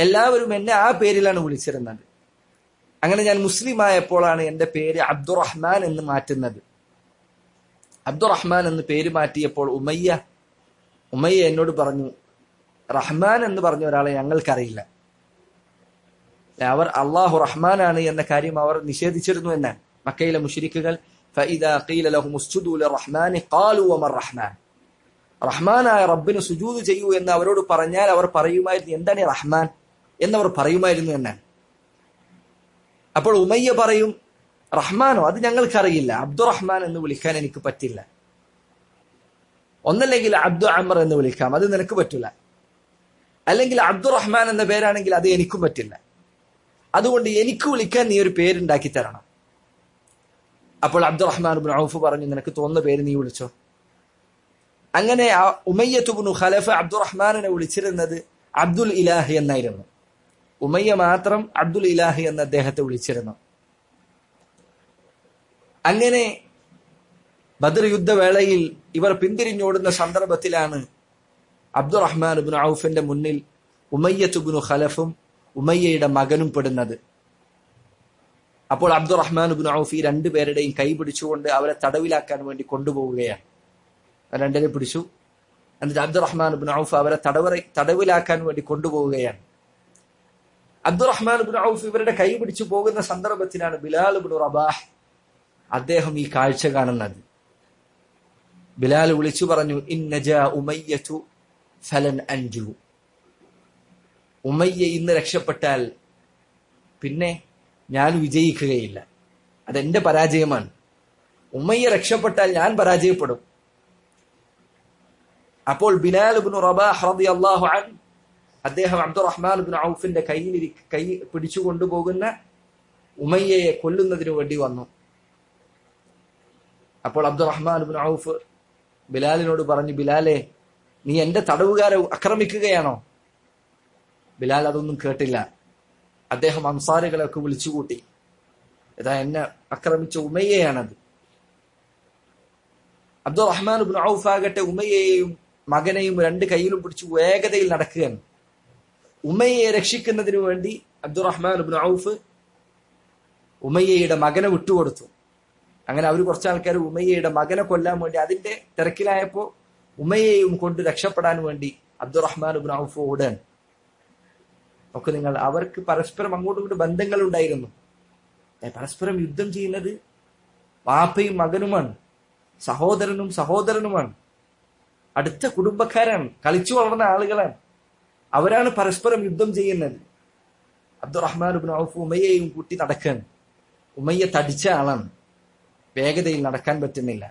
എല്ലാവരും എന്നെ ആ പേരിലാണ് വിളിച്ചിരുന്നത് അങ്ങനെ ഞാൻ മുസ്ലിം ആയപ്പോഴാണ് എന്റെ പേര് അബ്ദുറഹ്മാൻ എന്ന് മാറ്റുന്നത് അബ്ദുറഹ്മാൻ എന്ന് പേര് മാറ്റിയപ്പോൾ ഉമയ്യ ഉമയ്യ എന്നോട് പറഞ്ഞു റഹ്മാൻ എന്ന് പറഞ്ഞ ഒരാളെ ഞങ്ങൾക്കറിയില്ല അവർ അള്ളാഹു റഹ്മാനാണ് എന്ന കാര്യം അവർ നിഷേധിച്ചിരുന്നു എന്നാണ് മക്കയിലെ മുഷിരിക്കുകൾ فإذا قيل لهم اسجدوا للرحمن قالوا وما الرحمن റഹ്മാനായ റബ്ബിന് സുജൂത് ചെയ്യൂ എന്ന് അവരോട് പറഞ്ഞാൽ അവർ പറയുമായിരുന്നു എന്താണ് ഈ റഹ്മാൻ എന്നവർ പറയുമായിരുന്നു എന്നാണ് അപ്പോൾ ഉമയ്യ പറയും റഹ്മാനോ അത് ഞങ്ങൾക്കറിയില്ല അബ്ദുറഹ്മാൻ എന്ന് വിളിക്കാൻ എനിക്ക് പറ്റില്ല ഒന്നല്ലെങ്കിൽ അബ്ദു അമർ എന്ന് വിളിക്കാം അത് നിനക്ക് പറ്റില്ല അല്ലെങ്കിൽ അബ്ദുറഹ്മാൻ എന്ന പേരാണെങ്കിൽ അത് എനിക്കും പറ്റില്ല അതുകൊണ്ട് എനിക്ക് വിളിക്കാൻ നീ ഒരു പേരുണ്ടാക്കി തരണം അപ്പോൾ അബ്ദുറഹ്മാൻ ബിൻ ഔഫ് പറഞ്ഞു നിനക്ക് തോന്നുന്ന പേര് നീ വിളിച്ചോ അങ്ങനെ ഉമയ്യത്തുബിനു ഖലഫ് അബ്ദുറഹ്മാനെ വിളിച്ചിരുന്നത് അബ്ദുൽ ഇലാഹി എന്നായിരുന്നു ഉമയ്യ മാത്രം അബ്ദുൽ ഇലാഹി എന്ന് അദ്ദേഹത്തെ വിളിച്ചിരുന്നു അങ്ങനെ ബദർ യുദ്ധവേളയിൽ ഇവർ പിന്തിരിഞ്ഞോടുന്ന സന്ദർഭത്തിലാണ് അബ്ദുറഹ്മാൻ ബിൻ ഔഫിന്റെ മുന്നിൽ ഉമയ്യത്തുബിനു ഖലഫും ഉമയ്യയുടെ മകനും പെടുന്നത് അപ്പോൾ അബ്ദുറഹ്മാൻ ബിൻ ഔഫ് ഈ രണ്ടുപേരുടെയും കൈ പിടിച്ചുകൊണ്ട് അവരെ തടവിലാക്കാൻ വേണ്ടി കൊണ്ടുപോവുകയാണ് രണ്ടിനെ പിടിച്ചു എന്നിട്ട് അബ്ദുറഹ്മാൻ ബിൻ ഔഫ് അവരെ തടവറ തടവിലാക്കാൻ വേണ്ടി കൊണ്ടുപോവുകയാണ് അബ്ദുറഹ്മാൻ ബിൻ ഔഫ് ഇവരുടെ കൈ പിടിച്ചു പോകുന്ന സന്ദർഭത്തിലാണ് ബിലാൽ ബിൻ റബാഹ് അദ്ദേഹം ഈ കാഴ്ച കാണുന്നത് ബിലാൽ വിളിച്ചു പറഞ്ഞു ഇന്നജ ഉമയ്യു ഫലൻ അഞ്ചു ഉമയ്യ ഇന്ന് രക്ഷപ്പെട്ടാൽ പിന്നെ ഞാൻ വിജയിക്കുകയില്ല അതെന്റെ പരാജയമാണ് ഉമ്മയ്യ രക്ഷപ്പെട്ടാൽ ഞാൻ പരാജയപ്പെടും അപ്പോൾ ബിലാൽ ബിൻ റബാഹ് റളിയല്ലാഹു അൻ അദ്ദേഹം അബ്ദുറഹ്മാൻ ബിൻ ഔഫിന്റെ കയ്യിൽ കൈ പിടിച്ചു കൊണ്ടുപോകുന്ന ഉമയ്യയെ കൊല്ലുന്നതിനു വേണ്ടി വന്നു അപ്പോൾ അബ്ദുറഹ്മാൻ ബിൻ ഔഫ് ബിലാലിനോട് പറഞ്ഞു ബിലാലെ നീ എന്റെ തടവുകാരെ ആക്രമിക്കുകയാണോ ബിലാൽ അതൊന്നും കേട്ടില്ല അദ്ദേഹം അൻസാറുകളെയൊക്കെ വിളിച്ചുകൂട്ടി ഇതാ എന്നെ ആക്രമിച്ച ഉമയ്യയാണത് അബ്ദുറഹ്മാൻ ബിൻ ഔഫ് ആകട്ടെ ഉമയ്യയെയും മകനെയും രണ്ട് കയ്യിലും പിടിച്ച് വേഗതയിൽ നടക്കുകയാണ് ഉമയ്യയെ രക്ഷിക്കുന്നതിന് വേണ്ടി അബ്ദുറഹ്മാൻ ബിൻ ഔഫ് ഉമയ്യയുടെ മകനെ വിട്ടുകൊടുത്തു അങ്ങനെ അവർ കുറച്ച് ആൾക്കാർ ഉമയ്യയുടെ മകനെ കൊല്ലാൻ വേണ്ടി അതിന്റെ തിരക്കിലായപ്പോ ഉമയ്യയും കൊണ്ട് രക്ഷപ്പെടാൻ വേണ്ടി അബ്ദുറഹ്മാൻ ബിൻ ഔഫ് ഓടാൻ ഒക്കെ നിങ്ങൾ അവർക്ക് പരസ്പരം അങ്ങോട്ടും ഇങ്ങോട്ടും ബന്ധങ്ങൾ ഉണ്ടായിരുന്നു പരസ്പരം യുദ്ധം ചെയ്യുന്നത് വാപ്പയും മകനുമാണ് സഹോദരനും സഹോദരനുമാണ് അടുത്ത കുടുംബക്കാരാണ് കളിച്ചു വളർന്ന ആളുകളാണ് അവരാണ് പരസ്പരം യുദ്ധം ചെയ്യുന്നത് അബ്ദുറഹ്മാൻ ബിൻ ഔഫ് ഉമയ്യയും കൂട്ടി നടക്കാൻ ഉമയ്യ തടിച്ച ആളാണ് വേഗതയിൽ നടക്കാൻ പറ്റുന്നില്ല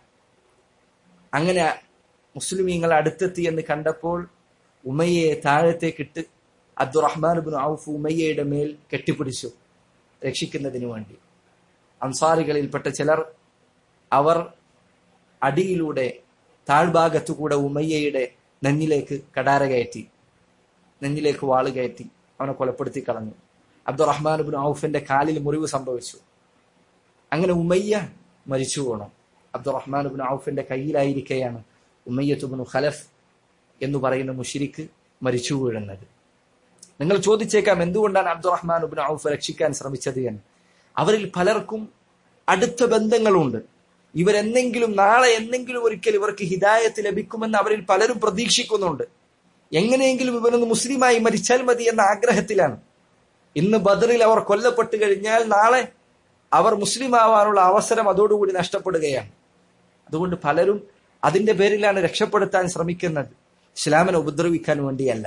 അങ്ങനെ മുസ്ലിമീങ്ങൾ അടുത്തെത്തി എന്ന് കണ്ടപ്പോൾ ഉമയ്യയെ താഴത്തേക്കിട്ട് അബ്ദുറഹ്മാൻ ബിൻ ഔഫ് ഉമയ്യയുടെ മേൽ കെട്ടിപ്പിടിച്ചു രക്ഷിക്കുന്നതിന് വേണ്ടി അൻസാറികളിൽപ്പെട്ട ചിലർ അവർ അടിയിലൂടെ താഴ്ഭാഗത്തുകൂടെ ഉമയ്യയുടെ നെഞ്ഞിലേക്ക് കടാര കയറ്റി നെഞ്ഞിലേക്ക് വാള് കയറ്റി അവനെ കൊലപ്പെടുത്തി കളഞ്ഞു അബ്ദുറഹ്മാൻ ബിൻ ഔഫിന്റെ കാലിൽ മുറിവ് സംഭവിച്ചു അങ്ങനെ ഉമയ്യ മരിച്ചു പോകണം അബ്ദുറഹ്മാൻ ബിൻ ഔഫിന്റെ കയ്യിലായിരിക്കെയാണ് ഉമയ്യത്തുബിൻ ഖലഫ് എന്ന് പറയുന്ന മുഷിരിക്ക് മരിച്ചു വീഴുന്നത് നിങ്ങൾ ചോദിച്ചേക്കാം എന്തുകൊണ്ടാണ് അബ്ദുറഹ്മാൻ ബിൻ ഔഫ് രക്ഷിക്കാൻ ശ്രമിച്ചത് എന്ന് അവരിൽ പലർക്കും അടുത്ത ബന്ധങ്ങളുണ്ട് ഇവരെന്തെങ്കിലും നാളെ എന്തെങ്കിലും ഒരിക്കൽ ഇവർക്ക് ഹിദായത്ത് ലഭിക്കുമെന്ന് അവരിൽ പലരും പ്രതീക്ഷിക്കുന്നുണ്ട് എങ്ങനെയെങ്കിലും ഇവനൊന്ന് മുസ്ലിമായി മരിച്ചാൽ മതി എന്ന ആഗ്രഹത്തിലാണ് ഇന്ന് ബദറിൽ അവർ കൊല്ലപ്പെട്ടു കഴിഞ്ഞാൽ നാളെ അവർ മുസ്ലിം ആവാനുള്ള അവസരം അതോടുകൂടി നഷ്ടപ്പെടുകയാണ് അതുകൊണ്ട് പലരും അതിന്റെ പേരിലാണ് രക്ഷപ്പെടുത്താൻ ശ്രമിക്കുന്നത് ഇസ്ലാമിനെ ഉപദ്രവിക്കാൻ വേണ്ടിയല്ല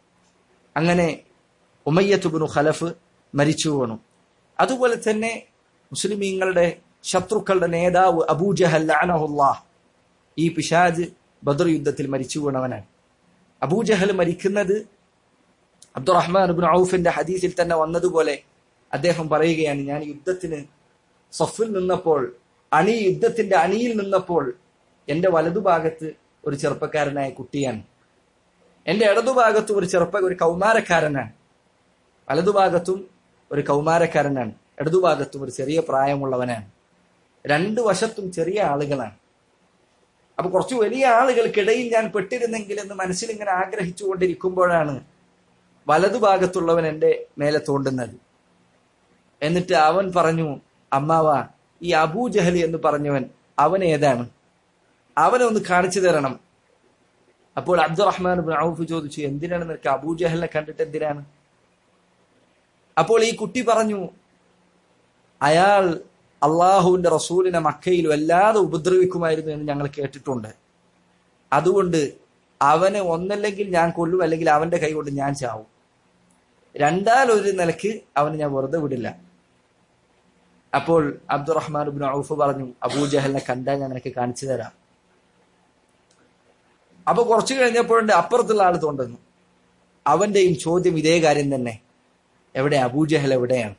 അങ്ങനെ ഉമയ്യത്തുബിനു ഖലഫ് മരിച്ചു വീണു അതുപോലെ തന്നെ മുസ്ലിമീങ്ങളുടെ ശത്രുക്കളുടെ നേതാവ് അബൂജഹൽ അനഹുല്ലാഹ് ഈ പിശാജ് ബദർ യുദ്ധത്തിൽ മരിച്ചു വീണവനാണ് അബൂജഹൽ മരിക്കുന്നത് അബ്ദുറഹ്മാൻ ബിൻ ഔഫിന്റെ ഹദീസിൽ തന്നെ വന്നതുപോലെ അദ്ദേഹം പറയുകയാണ് ഞാൻ യുദ്ധത്തിന് സഫിൽ നിന്നപ്പോൾ അണി യുദ്ധത്തിന്റെ അണിയിൽ നിന്നപ്പോൾ എന്റെ വലതുഭാഗത്ത് ഒരു ചെറുപ്പക്കാരനായ കുട്ടിയാണ് എന്റെ ഇടതുഭാഗത്തും ഒരു ചെറുപ്പ ഒരു കൗമാരക്കാരനാണ് വലതുഭാഗത്തും ഒരു കൗമാരക്കാരനാണ് ഇടതുഭാഗത്തും ഒരു ചെറിയ പ്രായമുള്ളവനാണ് രണ്ടു വശത്തും ചെറിയ ആളുകളാണ് അപ്പൊ കുറച്ച് വലിയ ആളുകൾക്കിടയിൽ ഞാൻ പെട്ടിരുന്നെങ്കിൽ എന്ന് മനസ്സിൽ ഇങ്ങനെ ആഗ്രഹിച്ചുകൊണ്ടിരിക്കുമ്പോഴാണ് വലതുഭാഗത്തുള്ളവൻ എന്റെ മേലെ തോണ്ടുന്നത് എന്നിട്ട് അവൻ പറഞ്ഞു അമ്മാവ ഈ അബൂജഹലി എന്ന് പറഞ്ഞവൻ അവൻ ഏതാണ് അവനെ ഒന്ന് കാണിച്ചു തരണം അപ്പോൾ അബ്ദുറഹ്മാൻ ബിൻ ഔഫ് ചോദിച്ചു എന്തിനാണ് നിനക്ക് അബൂജഹലിനെ കണ്ടിട്ട് എന്തിനാണ് അപ്പോൾ ഈ കുട്ടി പറഞ്ഞു അയാൾ അള്ളാഹുവിന്റെ റസൂലിനെ മക്കയിൽ വല്ലാതെ ഉപദ്രവിക്കുമായിരുന്നു എന്ന് ഞങ്ങൾ കേട്ടിട്ടുണ്ട് അതുകൊണ്ട് അവനെ ഒന്നല്ലെങ്കിൽ ഞാൻ കൊല്ലും അല്ലെങ്കിൽ അവന്റെ കൈ കൊണ്ട് ഞാൻ ചാവും രണ്ടാൽ ഒരു നിലക്ക് അവനെ ഞാൻ വെറുതെ വിടില്ല അപ്പോൾ അബ്ദുറഹ്മാൻ ബിൻ ഔഫ് പറഞ്ഞു അബൂജഹലിനെ കണ്ടാൽ ഞാൻ നിനക്ക് കാണിച്ചു തരാം അപ്പൊ കുറച്ചു കഴിഞ്ഞപ്പോഴുണ്ട് അപ്പുറത്തുള്ള ആൾ തോണ്ടുന്നു അവന്റെയും ചോദ്യം ഇതേ കാര്യം തന്നെ എവിടെ അബൂജഹൽ എവിടെയാണ്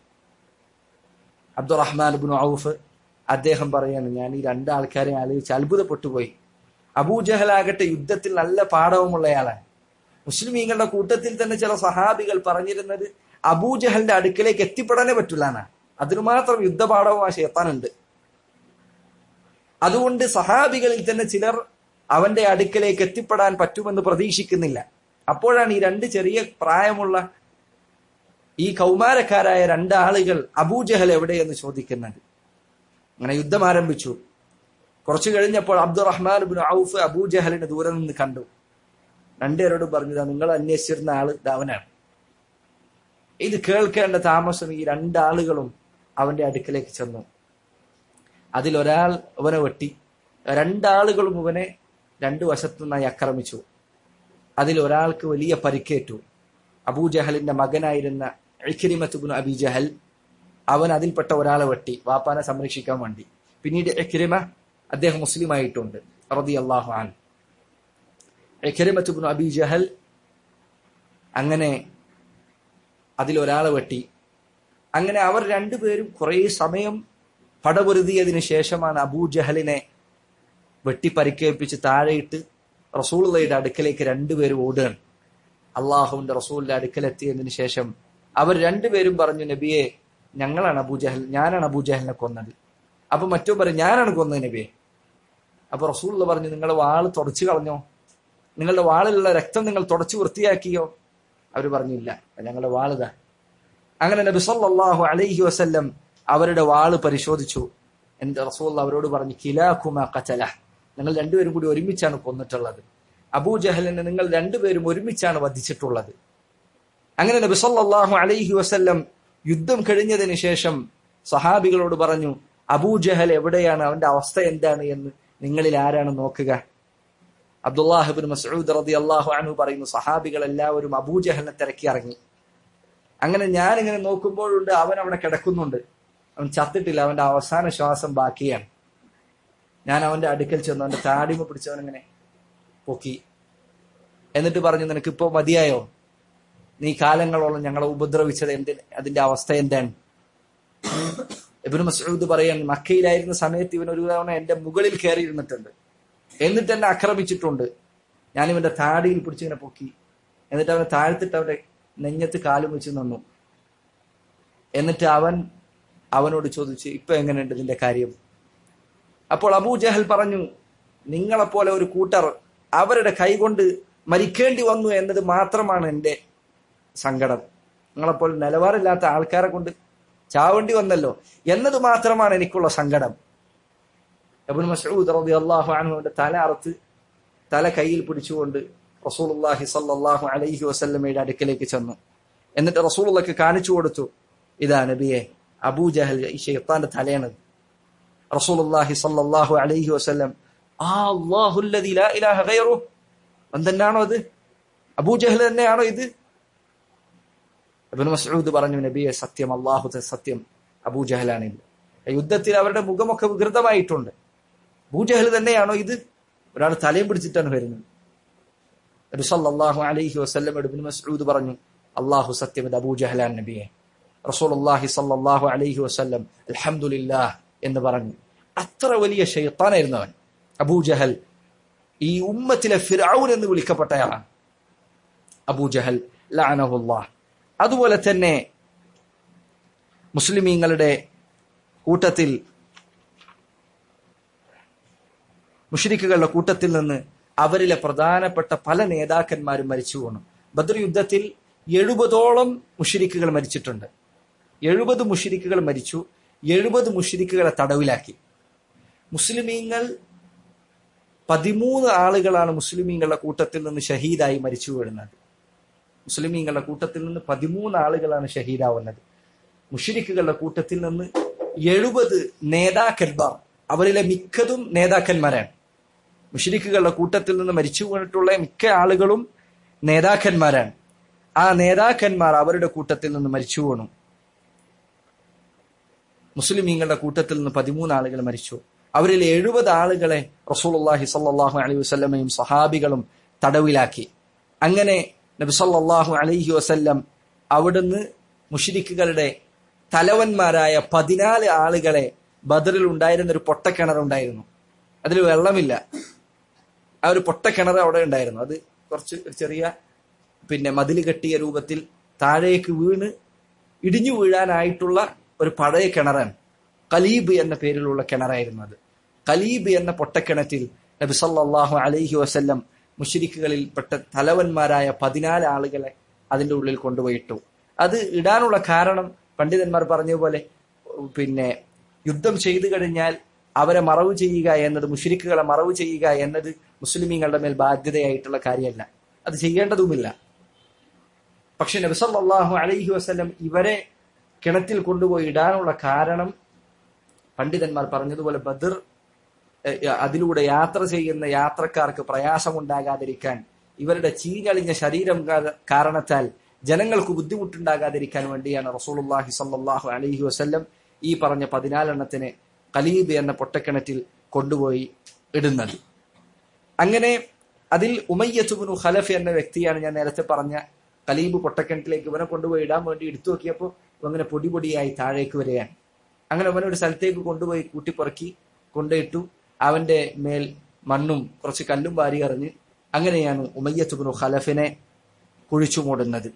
അബ്ദുറഹ്മാൻ ബിൻ ഔഫ് അദ്ദേഹം പറയാണ് ഞാൻ ഈ രണ്ടാൾക്കാരെ ആലോചിച്ച് അത്ഭുതപ്പെട്ടു പോയി അബൂജഹലാകട്ടെ യുദ്ധത്തിൽ നല്ല പാഠവുമുള്ളയാളാണ് മുസ്ലിമീങ്ങളുടെ കൂട്ടത്തിൽ തന്നെ ചില സഹാബികൾ പറഞ്ഞിരുന്നത് അബൂജഹലിന്റെ അടുക്കലേക്ക് എത്തിപ്പെടാനേ പറ്റില്ല എന്നാണ് അതിനു മാത്രം യുദ്ധപാഠവും ആ ഷേത്താനുണ്ട് അതുകൊണ്ട് സഹാബികളിൽ തന്നെ ചിലർ അവന്റെ അടുക്കലേക്ക് എത്തിപ്പെടാൻ പറ്റുമെന്ന് പ്രതീക്ഷിക്കുന്നില്ല അപ്പോഴാണ് ഈ രണ്ട് ചെറിയ പ്രായമുള്ള ഈ കൗമാരക്കാരായ രണ്ടാളുകൾ അബൂജഹൽ എവിടെയെന്ന് ചോദിക്കുന്നത് അങ്ങനെ യുദ്ധം ആരംഭിച്ചു കുറച്ചു കഴിഞ്ഞപ്പോൾ അബ്ദുറഹ്മാൻ ബിൻ ഔഫ് അബൂജഹലിനെ ദൂരെ നിന്ന് കണ്ടു രണ്ടുപേരോട് പറഞ്ഞതാ നിങ്ങൾ അന്വേഷിച്ചിരുന്ന ആള് ദാവനാണ് ഇത് കേൾക്കേണ്ട താമസം ഈ രണ്ടാളുകളും അവന്റെ അടുക്കലേക്ക് ചെന്നു അതിലൊരാൾ അവനെ വെട്ടി രണ്ടാളുകളും ഇവനെ രണ്ടു വശത്തു നിന്നായി ആക്രമിച്ചു അതിൽ ഒരാൾക്ക് വലിയ പരിക്കേറ്റു അബൂജഹലിന്റെ മകനായിരുന്ന ഇഖ്രിമത്തുബുൻ അബി ജഹൽ അവൻ അതിൽപ്പെട്ട ഒരാളെ വെട്ടി വാപ്പാനെ സംരക്ഷിക്കാൻ വേണ്ടി പിന്നീട് ഇഖ്രിമ അദ്ദേഹം മുസ്ലിം ആയിട്ടുണ്ട് റതി അള്ളാഹു ആൻ ഇഖ്രിമത്തുബുൻ അബി ജഹൽ അങ്ങനെ അതിലൊരാളെ വെട്ടി അങ്ങനെ അവർ രണ്ടുപേരും കുറേ സമയം പടപൊരുതിയതിനു ശേഷമാണ് അബൂജഹലിനെ വെട്ടി പരിക്കേൽപ്പിച്ച് താഴെയിട്ട് റസൂളുള്ളയുടെ അടുക്കലേക്ക് രണ്ടുപേരും ഓടുകയാണ് അള്ളാഹുവിന്റെ റസൂലിന്റെ അടുക്കലെത്തിയതിനു ശേഷം അവർ രണ്ടുപേരും പറഞ്ഞു നബിയെ ഞങ്ങളാണ് അബൂജഹൽ ഞാനാണ് അബൂജഹലിനെ കൊന്നത് അപ്പൊ മറ്റോ പറയും ഞാനാണ് കൊന്നത് നബിയെ അപ്പൊ റസൂള്ള പറഞ്ഞു നിങ്ങളുടെ വാള് തുടച്ചു കളഞ്ഞോ നിങ്ങളുടെ വാളിലുള്ള രക്തം നിങ്ങൾ തുടച്ചു വൃത്തിയാക്കിയോ അവർ പറഞ്ഞില്ല ഞങ്ങളുടെ വാളിതാ അങ്ങനെ നബി സല്ലല്ലാഹു അലൈഹി വസല്ലം അവരുടെ വാള് പരിശോധിച്ചു എന്റെ റസൂൽ അവരോട് പറഞ്ഞു കിലാഖുമ ഖതല നിങ്ങൾ രണ്ടുപേരും കൂടി ഒരുമിച്ചാണ് കൊന്നിട്ടുള്ളത് അബൂജഹലിനെ നിങ്ങൾ രണ്ടുപേരും ഒരുമിച്ചാണ് വധിച്ചിട്ടുള്ളത് അങ്ങനെ നബി സല്ലല്ലാഹു അലൈഹി വസല്ലം യുദ്ധം കഴിഞ്ഞതിന് ശേഷം സഹാബികളോട് പറഞ്ഞു അബൂജഹൽ എവിടെയാണ് അവന്റെ അവസ്ഥ എന്താണ് എന്ന് നിങ്ങളിൽ ആരാണ് നോക്കുക അബ്ദുല്ലാഹിബിൻ മസൂദ് റതി അള്ളാഹു അനു പറയുന്നു സഹാബികൾ എല്ലാവരും അബൂജഹലിനെ തിരക്കി ഇറങ്ങി അങ്ങനെ ഞാൻ ഇങ്ങനെ നോക്കുമ്പോഴുണ്ട് അവൻ അവിടെ കിടക്കുന്നുണ്ട് അവൻ ചത്തിട്ടില്ല അവന്റെ അവസാന ശ്വാസം ബാക്കിയാണ് ഞാൻ അവന്റെ അടുക്കൽ ചെന്നു അവന്റെ താടിമ പിടിച്ചവൻ ഇങ്ങനെ പൊക്കി എന്നിട്ട് പറഞ്ഞു നിനക്ക് ഇപ്പോ മതിയായോ നീ കാലങ്ങളോളം ഞങ്ങളെ ഉപദ്രവിച്ചത് എന്ത് അതിന്റെ അവസ്ഥ എന്താണ് ഇബിന് മസൂദ് പറയാൻ മക്കയിലായിരുന്ന സമയത്ത് ഇവൻ ഒരു തവണ എന്റെ മുകളിൽ കയറിയിരുന്നിട്ടുണ്ട് എന്നിട്ട് എന്നെ ആക്രമിച്ചിട്ടുണ്ട് ഞാൻ ഇവന്റെ താടിയിൽ പിടിച്ചിങ്ങനെ പൊക്കി എന്നിട്ട് അവനെ താഴ്ത്തിട്ട് അവന്റെ നെഞ്ഞത്ത് കാലും വെച്ച് നിന്നു എന്നിട്ട് അവൻ അവനോട് ചോദിച്ചു ഇപ്പൊ എങ്ങനെയുണ്ട് ഇതിന്റെ കാര്യം അപ്പോൾ അബൂജഹൽ പറഞ്ഞു നിങ്ങളെപ്പോലെ ഒരു കൂട്ടർ അവരുടെ കൈകൊണ്ട് മരിക്കേണ്ടി വന്നു എന്നത് മാത്രമാണ് എന്റെ സങ്കടം നിങ്ങളെപ്പോലെ നിലവാരമില്ലാത്ത ആൾക്കാരെ കൊണ്ട് ചാവേണ്ടി വന്നല്ലോ എന്നത് മാത്രമാണ് എനിക്കുള്ള സങ്കടം അബുൽ മസൂദ് റബി അള്ളാഹു അൻഹുവിന്റെ തല അറുത്ത് തല കയ്യിൽ പിടിച്ചുകൊണ്ട് റസൂലുള്ളാഹി സല്ലല്ലാഹു അലൈഹി വസല്ലമയുടെ അടുക്കലേക്ക് ചെന്നു എന്നിട്ട് റസൂലുള്ളക്ക് കാണിച്ചു കൊടുത്തു ഇതാ നബിയെ അബൂജഹൽ ഈ ഷെയ്ത്താന്റെ തലയാണ് റസൂലുള്ളാഹി സല്ലല്ലാഹു അലൈഹി വസല്ലം ആ അല്ലാഹു അല്ലദി ലാ ഇലാഹ ഗൈറു എന്തെന്നാണോ അത് അബൂജഹൽ തന്നെയാണോ ഇത് ഇബ്നു മസ്ഊദ് പറഞ്ഞു നബിയെ സത്യം അല്ലാഹു സത്യം അബൂജഹലാണ് ഇത് യുദ്ധത്തിൽ അവരുടെ മുഖമൊക്കെ വികൃതമായിട്ടുണ്ട് അബൂജഹൽ തന്നെയാണോ ഇത് ഒരാൾ തലയും പിടിച്ചിട്ടാണ് വരുന്നത് നബി സല്ലല്ലാഹു അലൈഹി വസല്ലം ഇബ്നു മസ്ഊദ് പറഞ്ഞു അല്ലാഹു സത്യം ഇത് അബൂജഹലാൻ നബിയെ റസൂലുള്ളാഹി സല്ലല്ലാഹു അലൈഹി വസല്ലം അൽഹംദുലില്ലാഹ് എന്ന് പറഞ്ഞു അത്ര വലിയ ഷെയ്ത്താനായിരുന്നു അവൻ അബൂജഹൽ ഈ ഉമ്മത്തിലെ ഫിറൌൻ എന്ന് വിളിക്കപ്പെട്ടയാളാണ് അബൂജഹൽ ലഅനഹുല്ലാഹ് അതുപോലെ തന്നെ മുസ്ലിമീങ്ങളുടെ കൂട്ടത്തിൽ മുഷരിക്കുകളുടെ കൂട്ടത്തിൽ നിന്ന് അവരിലെ പ്രധാനപ്പെട്ട പല നേതാക്കന്മാരും മരിച്ചു പോണു ബദർ യുദ്ധത്തിൽ എഴുപതോളം മുഷിരിക്കുകൾ മരിച്ചിട്ടുണ്ട് എഴുപത് മുഷിരിക്കുകൾ മരിച്ചു എഴുപത് മുഷിരിക്കുകളെ തടവിലാക്കി മുസ്ലിമീങ്ങൾ പതിമൂന്ന് ആളുകളാണ് മുസ്ലിമീങ്ങളുടെ കൂട്ടത്തിൽ നിന്ന് ഷഹീദായി മരിച്ചു വീഴുന്നത് മുസ്ലിമീങ്ങളുടെ കൂട്ടത്തിൽ നിന്ന് പതിമൂന്ന് ആളുകളാണ് ഷഹീദാവുന്നത് മുഷിരിക്കുകളുടെ കൂട്ടത്തിൽ നിന്ന് എഴുപത് നേതാക്കന്മാർ അവരിലെ മിക്കതും നേതാക്കന്മാരാണ് മുഷിരിക്കുകളുടെ കൂട്ടത്തിൽ നിന്ന് മരിച്ചു വീണിട്ടുള്ള മിക്ക ആളുകളും നേതാക്കന്മാരാണ് ആ നേതാക്കന്മാർ അവരുടെ കൂട്ടത്തിൽ നിന്ന് മരിച്ചു വീണു മുസ്ലിമീങ്ങളുടെ കൂട്ടത്തിൽ നിന്ന് പതിമൂന്ന് ആളുകൾ മരിച്ചു അവരിൽ എഴുപത് ആളുകളെ റസൂലുള്ളാഹി സല്ലല്ലാഹു അലൈഹി വസല്ലമയും സഹാബികളും തടവിലാക്കി അങ്ങനെ നബി സല്ലല്ലാഹു അലൈഹി വസല്ലം അവിടുന്ന് മുഷിരിക്കുകളുടെ തലവന്മാരായ പതിനാല് ആളുകളെ ബദറിൽ ഉണ്ടായിരുന്ന ഒരു പൊട്ടക്കിണറുണ്ടായിരുന്നു അതിൽ വെള്ളമില്ല ആ ഒരു പൊട്ടക്കിണർ അവിടെ ഉണ്ടായിരുന്നു അത് കുറച്ച് ഒരു ചെറിയ പിന്നെ മതിൽ കെട്ടിയ രൂപത്തിൽ താഴേക്ക് വീണ് ഇടിഞ്ഞു വീഴാനായിട്ടുള്ള ഒരു പഴയ കിണറാണ് കലീബ് എന്ന പേരിലുള്ള കിണറായിരുന്നു അത് കലീബ് എന്ന പൊട്ടക്കിണറ്റിൽ നബി സല്ലല്ലാഹു അലൈഹി വസല്ലം മുഷരിക്കുകളിൽ പെട്ട തലവന്മാരായ പതിനാല് ആളുകളെ അതിന്റെ ഉള്ളിൽ കൊണ്ടുപോയിട്ടു അത് ഇടാനുള്ള കാരണം പണ്ഡിതന്മാർ പറഞ്ഞ പോലെ പിന്നെ യുദ്ധം ചെയ്തു കഴിഞ്ഞാൽ അവരെ മറവ് ചെയ്യുക എന്നത് മുഷരിക്കുകളെ മറവ് ചെയ്യുക എന്നത് മുസ്ലിമീങ്ങളുടെ മേൽ ബാധ്യതയായിട്ടുള്ള കാര്യമല്ല അത് ചെയ്യേണ്ടതുമില്ല പക്ഷെ നബിസല്ലാഹു അലൈഹി വസ്ലം ഇവരെ കിണറ്റിൽ ഇടാനുള്ള കാരണം പണ്ഡിതന്മാർ പറഞ്ഞതുപോലെ ബദർ അതിലൂടെ യാത്ര ചെയ്യുന്ന യാത്രക്കാർക്ക് പ്രയാസമുണ്ടാകാതിരിക്കാൻ ഇവരുടെ ചീഞ്ഞളിഞ്ഞ ശരീരം കാരണത്താൽ ജനങ്ങൾക്ക് ബുദ്ധിമുട്ടുണ്ടാകാതിരിക്കാൻ വേണ്ടിയാണ് റസൂലുള്ളാഹി സല്ലാഹു അലൈഹി വസ്ല്ലം ഈ പറഞ്ഞ പതിനാലെണ്ണത്തിന് കലീബ് എന്ന പൊട്ടക്കിണറ്റിൽ കൊണ്ടുപോയി ഇടുന്നത് അങ്ങനെ അതിൽ ഉമയ്യത്തുബിനു ഖലഫ് എന്ന വ്യക്തിയാണ് ഞാൻ നേരത്തെ പറഞ്ഞ കലീബ് പൊട്ടക്കിണറ്റിലേക്ക് ഇവനെ കൊണ്ടുപോയി ഇടാൻ വേണ്ടി എടുത്തു നോക്കിയപ്പോൾ അങ്ങനെ പൊടി പൊടിയായി താഴേക്ക് വരികയാണ് അങ്ങനെ അവനെ ഒരു സ്ഥലത്തേക്ക് കൊണ്ടുപോയി കൂട്ടിപ്പുറക്കി കൊണ്ടിട്ടു അവന്റെ മേൽ മണ്ണും കുറച്ച് കല്ലും വാരി എറിഞ്ഞ് അങ്ങനെയാണ് ഉമയ്യത്തുബിനു ഖലഫിനെ കുഴിച്ചു മൂടുന്നത്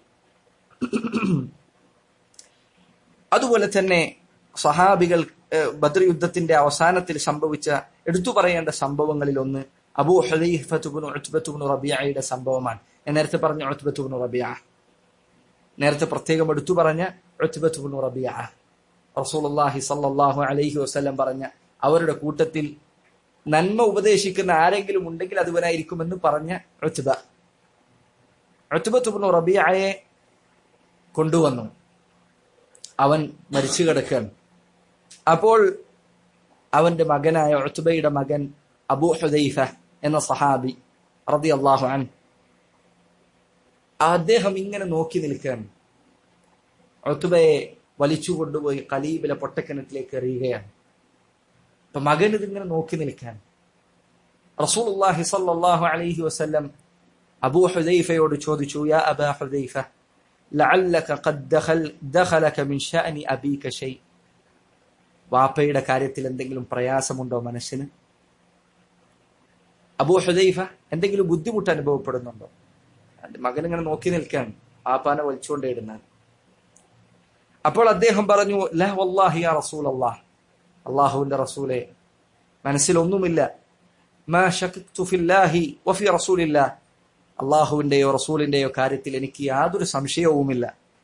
അതുപോലെ തന്നെ സഹാബികൾ ബദ്ര യുദ്ധത്തിന്റെ അവസാനത്തിൽ സംഭവിച്ച എടുത്തു പറയേണ്ട സംഭവങ്ങളിൽ ഒന്ന് അബൂ ഹദീഫത്തുബിനു ഉത്ബത്തുബിനു റബിയയുടെ സംഭവമാണ് ഞാൻ നേരത്തെ പറഞ്ഞ ഉത്ബത്തുബിനു റബിയ നേരത്തെ പ്രത്യേകം എടുത്തു പറഞ്ഞ ഉത്ബത്തുബിനു റബിയ റസൂലുള്ളാഹി സല്ലല്ലാഹു അലൈഹി വസല്ലം പറഞ്ഞ അവരുടെ കൂട്ടത്തിൽ നന്മ ഉപദേശിക്കുന്ന ആരെങ്കിലും ഉണ്ടെങ്കിൽ അതുവനായിരിക്കുമെന്ന് പറഞ്ഞ ഉത്ബ ഉത്ബത്തുബിനു റബിയയെ കൊണ്ടുവന്നു അവൻ മരിച്ചു കിടക്കുകയാണ് അപ്പോൾ അവന്റെ മകനായ ഉത്തുബയുടെ മകൻ അബൂ ഹുദൈഫ എന്ന സഹാബി റതി അള്ളാഹു അൻ അദ്ദേഹം ഇങ്ങനെ നോക്കി നിൽക്കുകയാണ് ഉത്തുബയെ വലിച്ചു കൊണ്ടുപോയി കലീബിലെ പൊട്ടക്കിണറ്റിലേക്ക് എറിയുകയാണ് അപ്പൊ മകൻ ഇതിങ്ങനെ നോക്കി നിൽക്കാൻ റസൂലുള്ളാഹി സല്ലല്ലാഹു അലൈഹി വസല്ലം അബൂ ഹുദൈഫയോട് ചോദിച്ചു യാ അബാ ഹുദൈഫ لعلك قد دخل دخلك من شأن أبيك شيء വാപ്പയുടെ കാര്യത്തിൽ എന്തെങ്കിലും പ്രയാസമുണ്ടോ മനസ്സിന് അബൂ ഹുദൈഫ എന്തെങ്കിലും ബുദ്ധിമുട്ട് അനുഭവപ്പെടുന്നുണ്ടോ മകൻ ഇങ്ങനെ നോക്കി നിൽക്കാൻ ആപ്പാനെ വലിച്ചുകൊണ്ടേടുന്നത് അപ്പോൾ അദ്ദേഹം പറഞ്ഞു ലഹ് വല്ലാഹി യാ റസൂൽ അള്ളാഹ് അള്ളാഹുവിന്റെ റസൂലെ മനസ്സിലൊന്നുമില്ല മാ ശക്തു ഫില്ലാഹി വഫി റസൂലില്ലാ അള്ളാഹുവിന്റെയോ റസൂലിന്റെയോ കാര്യത്തിൽ എനിക്ക് യാതൊരു സംശയവുമില്ല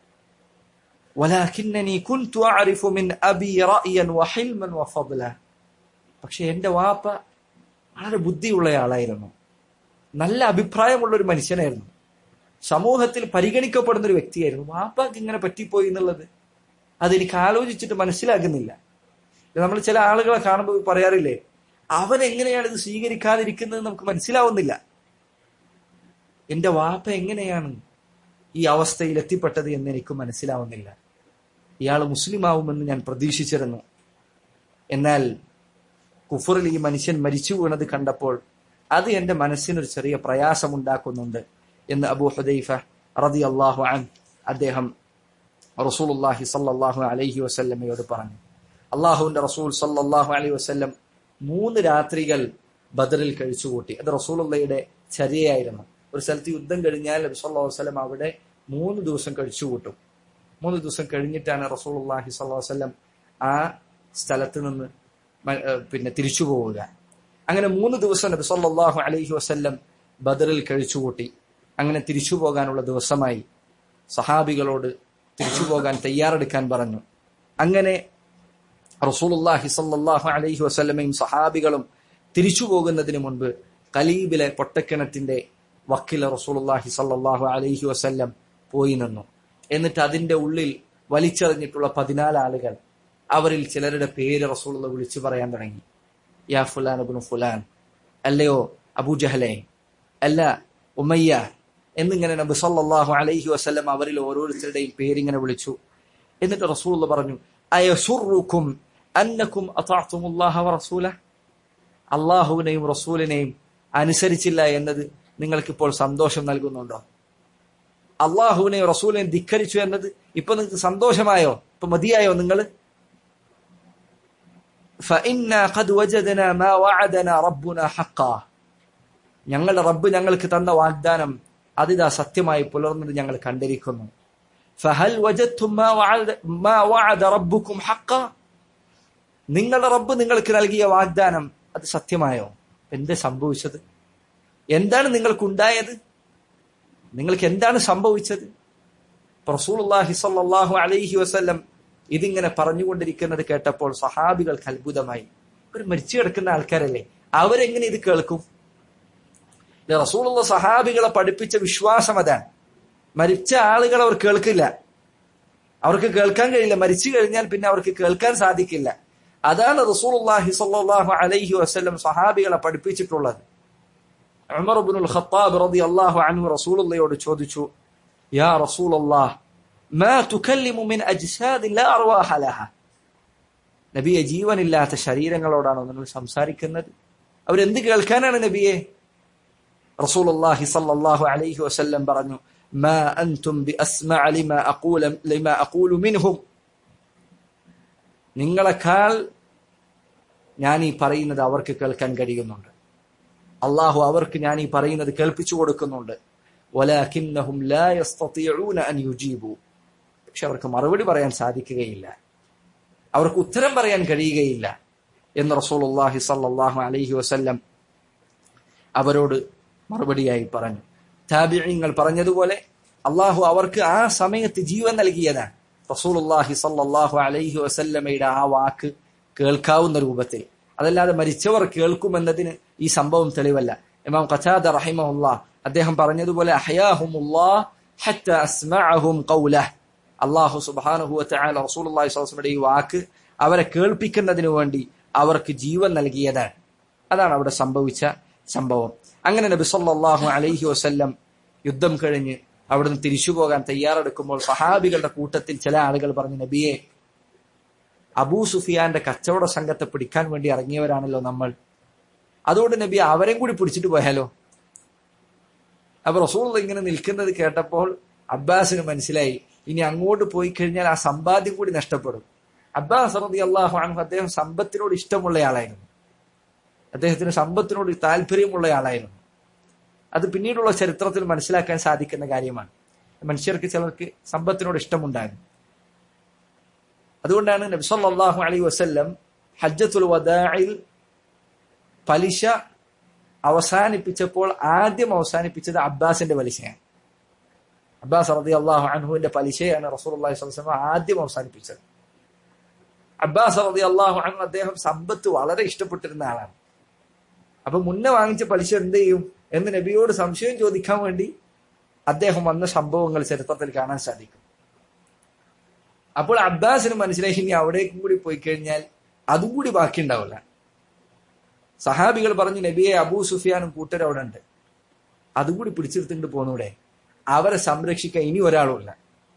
പക്ഷെ എന്റെ വാപ്പ വളരെ ബുദ്ധിയുള്ള ആളായിരുന്നു നല്ല അഭിപ്രായമുള്ള ഒരു മനുഷ്യനായിരുന്നു സമൂഹത്തിൽ പരിഗണിക്കപ്പെടുന്ന ഒരു വ്യക്തിയായിരുന്നു വാപ്പാക്ക് ഇങ്ങനെ പറ്റിപ്പോയി എന്നുള്ളത് അതെനിക്ക് ആലോചിച്ചിട്ട് മനസ്സിലാകുന്നില്ല നമ്മൾ ചില ആളുകളെ കാണുമ്പോൾ പറയാറില്ലേ അവൻ എങ്ങനെയാണ് ഇത് സ്വീകരിക്കാതിരിക്കുന്നത് നമുക്ക് മനസ്സിലാവുന്നില്ല എന്റെ വാപ്പ എങ്ങനെയാണ് ഈ അവസ്ഥയിൽ എത്തിപ്പെട്ടത് എന്ന് എനിക്ക് മനസ്സിലാവുന്നില്ല ഇയാൾ മുസ്ലിം ആവുമെന്ന് ഞാൻ പ്രതീക്ഷിച്ചിരുന്നു എന്നാൽ കുഫറിൽ ഈ മനുഷ്യൻ മരിച്ചു വീണത് കണ്ടപ്പോൾ അത് എന്റെ മനസ്സിനൊരു ചെറിയ പ്രയാസമുണ്ടാക്കുന്നുണ്ട് എന്ന് അബൂ ഹുദൈഫ റതി അള്ളാഹു അൻ അദ്ദേഹം റസൂലുല്ലാഹി സല്ലാഹു അലൈഹി വസല്ലമയോട് പറഞ്ഞു അള്ളാഹുവിന്റെ റസൂൽ സല്ലാഹു അലൈഹി വസല്ലം മൂന്ന് രാത്രികൾ ബദറിൽ കഴിച്ചുകൂട്ടി അത് റസൂലുള്ളയുടെ ചര്യയായിരുന്നു ഒരു സ്ഥലത്ത് യുദ്ധം കഴിഞ്ഞാൽ നബി സല്ലല്ലാഹു അലൈഹി വസല്ലം അവിടെ മൂന്ന് ദിവസം കഴിച്ചു കൂട്ടും മൂന്ന് ദിവസം കഴിഞ്ഞിട്ടാണ് റസൂലുള്ളാഹി സ്വല്ലല്ലാഹു അലൈഹി വസല്ലം ആ സ്ഥലത്ത് നിന്ന് പിന്നെ തിരിച്ചു പോവുക അങ്ങനെ മൂന്ന് ദിവസം നബി സല്ലല്ലാഹു അലൈഹി വസല്ലം ബദറിൽ കഴിച്ചുകൂട്ടി അങ്ങനെ തിരിച്ചു പോകാനുള്ള ദിവസമായി സഹാബികളോട് തിരിച്ചു പോകാൻ തയ്യാറെടുക്കാൻ പറഞ്ഞു അങ്ങനെ റസൂലുള്ളാഹി സല്ലല്ലാഹു അലൈഹി വസല്ലമയും സഹാബികളും തിരിച്ചു പോകുന്നതിന് മുൻപ് കലീബിലെ പൊട്ടക്കിണറ്റിന്റെ വക്കിലെ റസൂലുള്ളാഹി സല്ലല്ലാഹു അലൈഹി വസല്ലം പോയി നിന്നു എന്നിട്ട് അതിന്റെ ഉള്ളിൽ വലിച്ചെറിഞ്ഞിട്ടുള്ള പതിനാല് ആളുകൾ അവരിൽ ചിലരുടെ പേര് റസൂലുള്ള വിളിച്ചു പറയാൻ തുടങ്ങി യാ ഫുലാൻ അബുൻ ഫുലാൻ അല്ലയോ അബൂജഹലെ അല്ല ഉമ്മയ്യ എന്നിങ്ങനെ നബി സല്ലല്ലാഹു അലൈഹി വസല്ലം അവരിൽ ഓരോരുത്തരുടെയും പേരിങ്ങനെ വിളിച്ചു എന്നിട്ട് റസൂലുള്ള പറഞ്ഞു അയസുറുക്കും അന്നക്കും അതാഅത്തുമുല്ലാഹ വറസൂല അള്ളാഹുവിനെയും റസൂലിനെയും അനുസരിച്ചില്ല എന്നത് നിങ്ങൾക്കിപ്പോൾ സന്തോഷം നൽകുന്നുണ്ടോ അള്ളാഹുവിനെയും റസൂലിനെയും ധിക്കരിച്ചു എന്നത് ഇപ്പൊ നിങ്ങൾക്ക് സന്തോഷമായോ ഇപ്പൊ മതിയായോ നിങ്ങൾ فإنا قد وجدنا ما وعدنا ربنا حقا ഞങ്ങളുടെ റബ്ബ് ഞങ്ങൾക്ക് തന്ന വാഗ്ദാനം അതിതാ സത്യമായി പുലർന്നത് ഞങ്ങൾ കണ്ടിരിക്കുന്നു ഫഹൽ വജത്തും മാ വഅദ മാ വഅദ റബ്ബുക്കും ഹഖ നിങ്ങളുടെ റബ്ബ് നിങ്ങൾക്ക് നൽകിയ വാഗ്ദാനം അത് സത്യമായോ എന്ത് സംഭവിച്ചത് എന്താണ് നിങ്ങൾക്കുണ്ടായത് നിങ്ങൾക്ക് എന്താണ് സംഭവിച്ചത് റസൂലുള്ളാഹി സ്വല്ലല്ലാഹു അലൈഹി വസല്ലം ഇതിങ്ങനെ പറഞ്ഞുകൊണ്ടിരിക്കുന്നത് കേട്ടപ്പോൾ സഹാബികൾക്ക് അത്ഭുതമായി ഒരു മരിച്ചു കിടക്കുന്ന ആൾക്കാരല്ലേ അവരെങ്ങനെ ഇത് കേൾക്കും റസൂലുള്ള സഹാബികളെ പഠിപ്പിച്ച വിശ്വാസം അതാണ് മരിച്ച ആളുകൾ അവർ കേൾക്കില്ല അവർക്ക് കേൾക്കാൻ കഴിയില്ല മരിച്ചു കഴിഞ്ഞാൽ പിന്നെ അവർക്ക് കേൾക്കാൻ സാധിക്കില്ല അതാണ് റസൂലുള്ളാഹി സ്വല്ലല്ലാഹു അലൈഹി വസല്ലം സഹാബികളെ പഠിപ്പിച്ചിട്ടുള്ളത് ഉമർ ഇബ്നുൽ ഖത്താബ് റളിയല്ലാഹു അൻഹു റസൂലുള്ളയോട് ചോദിച്ചു യാ റസൂലല്ലാഹ് മാ തുകല്ലിമു മിൻ അജ്സാദി ലാ അർവാഹ ലഹ നബിയെ ജീവനില്ലാത്ത ശരീരങ്ങളോടാണോ നിങ്ങൾ സംസാരിക്കുന്നത് അവരെന്ത് കേൾക്കാനാണ് നബിയെ റസൂലുള്ളാഹി സ്വല്ലല്ലാഹു അലൈഹി വസല്ലം പറഞ്ഞു മാ അൻതും ബിഅസ്മഅ ലിമാ അഖൂല ലിമാ അഖൂലു മിൻഹും നിങ്ങളെക്കാൾ ഞാൻ ഈ പറയുന്നത് അവർക്ക് കേൾക്കാൻ കഴിയുന്നുണ്ട് അള്ളാഹു അവർക്ക് ഞാൻ ഈ പറയുന്നത് കേൾപ്പിച്ചു കൊടുക്കുന്നുണ്ട് വലാകിന്നഹും ലാ യസ്തതിഊന അൻ യുജീബു പക്ഷെ അവർക്ക് മറുപടി പറയാൻ സാധിക്കുകയില്ല അവർക്ക് ഉത്തരം പറയാൻ കഴിയുകയില്ല എന്ന് റസൂലുള്ളാഹി സ്വല്ലല്ലാഹു അലൈഹി വസല്ലം അവരോട് മറുപടിയായി പറഞ്ഞു താബിഈങ്ങൾ പറഞ്ഞതുപോലെ അള്ളാഹു അവർക്ക് ആ സമയത്ത് ജീവൻ നൽകിയതാണ് റസൂലുള്ളാഹി സ്വല്ലല്ലാഹു അലൈഹി വസല്ലമയുടെ ആ വാക്ക് കേൾക്കാവുന്ന രൂപത്തിൽ അതല്ലാതെ മരിച്ചവർ കേൾക്കുമെന്നതിന് ഈ സംഭവം തെളിവല്ല ഇമാം ഖതാദ റഹിമഹുല്ലാ അദ്ദേഹം പറഞ്ഞതുപോലെ അഹയാഹുമുല്ലാഹ് ഹത്ത അസ്മഅഹും ഖൗലഹ് അല്ലാഹു സുബ്ഹാനഹു വതആല റസൂലുള്ളാഹി സ്വല്ലല്ലാഹു അലൈഹി വസല്ലമയുടെ ഈ വാക്ക് അവരെ കേൾപ്പിക്കുന്നതിനു വേണ്ടി അവർക്ക് ജീവൻ നൽകിയതാണ് അതാണ് അവിടെ സംഭവിച്ച സംഭവം അങ്ങനെ നബി സല്ലല്ലാഹു അലൈഹി വസല്ലം യുദ്ധം കഴിഞ്ഞ് അവിടുന്ന് തിരിച്ചു പോകാൻ തയ്യാറെടുക്കുമ്പോൾ സഹാബികളുടെ കൂട്ടത്തിൽ ചില ആളുകൾ പറഞ്ഞു നബിയെ അബൂ സുഫിയാന്റെ കച്ചവട സംഘത്തെ പിടിക്കാൻ വേണ്ടി ഇറങ്ങിയവരാണല്ലോ നമ്മൾ അതുകൊണ്ട് നബി അവരെയും കൂടി പിടിച്ചിട്ട് പോയാലോ അപ്പൊ റസൂൾ ഇങ്ങനെ നിൽക്കുന്നത് കേട്ടപ്പോൾ അബ്ബാസിന് മനസ്സിലായി ഇനി അങ്ങോട്ട് പോയി കഴിഞ്ഞാൽ ആ സമ്പാദ്യം കൂടി നഷ്ടപ്പെടും അബ്ബാസ് റതി അള്ളാഹു അൻഹു അദ്ദേഹം സമ്പത്തിനോട് ഇഷ്ടമുള്ള ആളായിരുന്നു അദ്ദേഹത്തിന് സമ്പത്തിനോട് താല്പര്യമുള്ള ആളായിരുന്നു അത് പിന്നീടുള്ള ചരിത്രത്തിൽ മനസ്സിലാക്കാൻ സാധിക്കുന്ന കാര്യമാണ് മനുഷ്യർക്ക് ചിലർക്ക് സമ്പത്തിനോട് ഇഷ്ടമുണ്ടായിരുന്നു അതുകൊണ്ടാണ് നബ്സല്ലാഹു അലൈ വസല്ലം ഹജ്ജത്തുൽ വദായിൽ പലിശ അവസാനിപ്പിച്ചപ്പോൾ ആദ്യം അവസാനിപ്പിച്ചത് അബ്ബാസിന്റെ പലിശയാണ് അബ്ബാസ് റതി അള്ളാഹു അൻഹുവിന്റെ പലിശയാണ് റസൂൽ അള്ളാഹി സ്വലം ആദ്യം അവസാനിപ്പിച്ചത് അബ്ബാസ് റതി അള്ളാഹു അൻഹു അദ്ദേഹം സമ്പത്ത് വളരെ ഇഷ്ടപ്പെട്ടിരുന്ന ആളാണ് അപ്പൊ മുന്നേ വാങ്ങിച്ച പലിശ എന്ത് ചെയ്യും എന്ന് നബിയോട് സംശയം ചോദിക്കാൻ വേണ്ടി അദ്ദേഹം വന്ന സംഭവങ്ങൾ ചരിത്രത്തിൽ കാണാൻ സാധിക്കും അപ്പോൾ അബ്ബാസിന് മനസ്സിലായി ഇനി അവിടേക്കും കൂടി പോയി കഴിഞ്ഞാൽ അതും കൂടി ബാക്കി ഉണ്ടാവില്ല സഹാബികൾ പറഞ്ഞു നബിയെ അബൂ സുഫിയാനും കൂട്ടരും അവിടെ ഉണ്ട് അതും കൂടി പിടിച്ചെടുത്തിട്ട് പോന്നൂടെ അവരെ സംരക്ഷിക്കാൻ ഇനി ഒരാളുമില്ല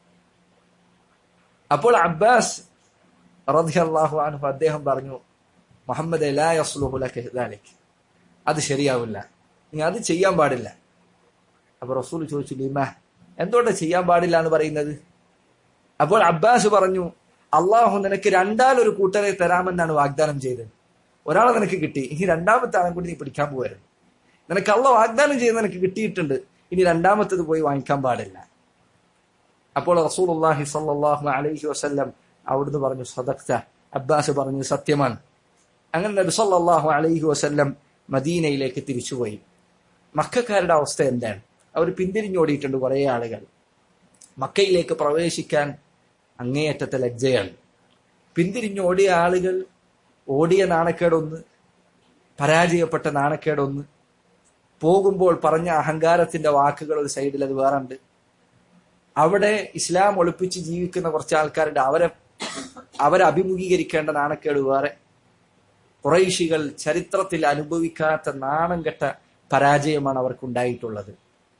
അപ്പോൾ അബ്ബാസ് റളിയല്ലാഹു അൻഹു അദ്ദേഹം പറഞ്ഞു മുഹമ്മദ് ലാ യസ്ലുഹു ലക ദാലിക് അത് ശരിയാവില്ല നീ അത് ചെയ്യാൻ പാടില്ല അപ്പൊ റസൂൽ ചോദിച്ചു ലിമ എന്തുകൊണ്ടാ ചെയ്യാൻ പാടില്ല എന്ന് പറയുന്നത് അപ്പോൾ അബ്ബാസ് പറഞ്ഞു അള്ളാഹു നിനക്ക് രണ്ടാലൊരു കൂട്ടരെ തരാമെന്നാണ് വാഗ്ദാനം ചെയ്തത് ഒരാളെ നിനക്ക് കിട്ടി ഇനി രണ്ടാമത്തെ ആളെ കൂടി നീ പിടിക്കാൻ പോകരുത് നിനക്ക് അള്ള വാഗ്ദാനം ചെയ്ത് നിനക്ക് കിട്ടിയിട്ടുണ്ട് ഇനി രണ്ടാമത്തത് പോയി വാങ്ങിക്കാൻ പാടില്ല അപ്പോൾ റസൂൽ അള്ളാഹി സല്ലാഹു അലൈഹി വസ്ല്ലം അവിടുന്ന് പറഞ്ഞു സദക്ത അബ്ബാസ് പറഞ്ഞു സത്യമാണ് അങ്ങനെ നബി സല്ലാഹു അലൈഹി വസ്ല്ലം മദീനയിലേക്ക് തിരിച്ചുപോയി മക്കാരുടെ അവസ്ഥ എന്താണ് അവർ പിന്തിരിഞ്ഞോടിയിട്ടുണ്ട് കുറെ ആളുകൾ മക്കയിലേക്ക് പ്രവേശിക്കാൻ അങ്ങേയറ്റത്തെ ലജ്ജയാണ് പിന്തിരിഞ്ഞ് ഓടിയ ആളുകൾ ഓടിയ നാണക്കേടൊന്ന് പരാജയപ്പെട്ട നാണക്കേടൊന്ന് പോകുമ്പോൾ പറഞ്ഞ അഹങ്കാരത്തിന്റെ വാക്കുകൾ ഒരു സൈഡിൽ അത് വേറുണ്ട് അവിടെ ഇസ്ലാം ഒളിപ്പിച്ച് ജീവിക്കുന്ന കുറച്ച് ആൾക്കാരുണ്ട് അവരെ അവരെ അഭിമുഖീകരിക്കേണ്ട നാണക്കേട് വേറെ കുറേശികൾ ചരിത്രത്തിൽ അനുഭവിക്കാത്ത നാണം കെട്ട പരാജയമാണ് അവർക്കുണ്ടായിട്ടുള്ളത്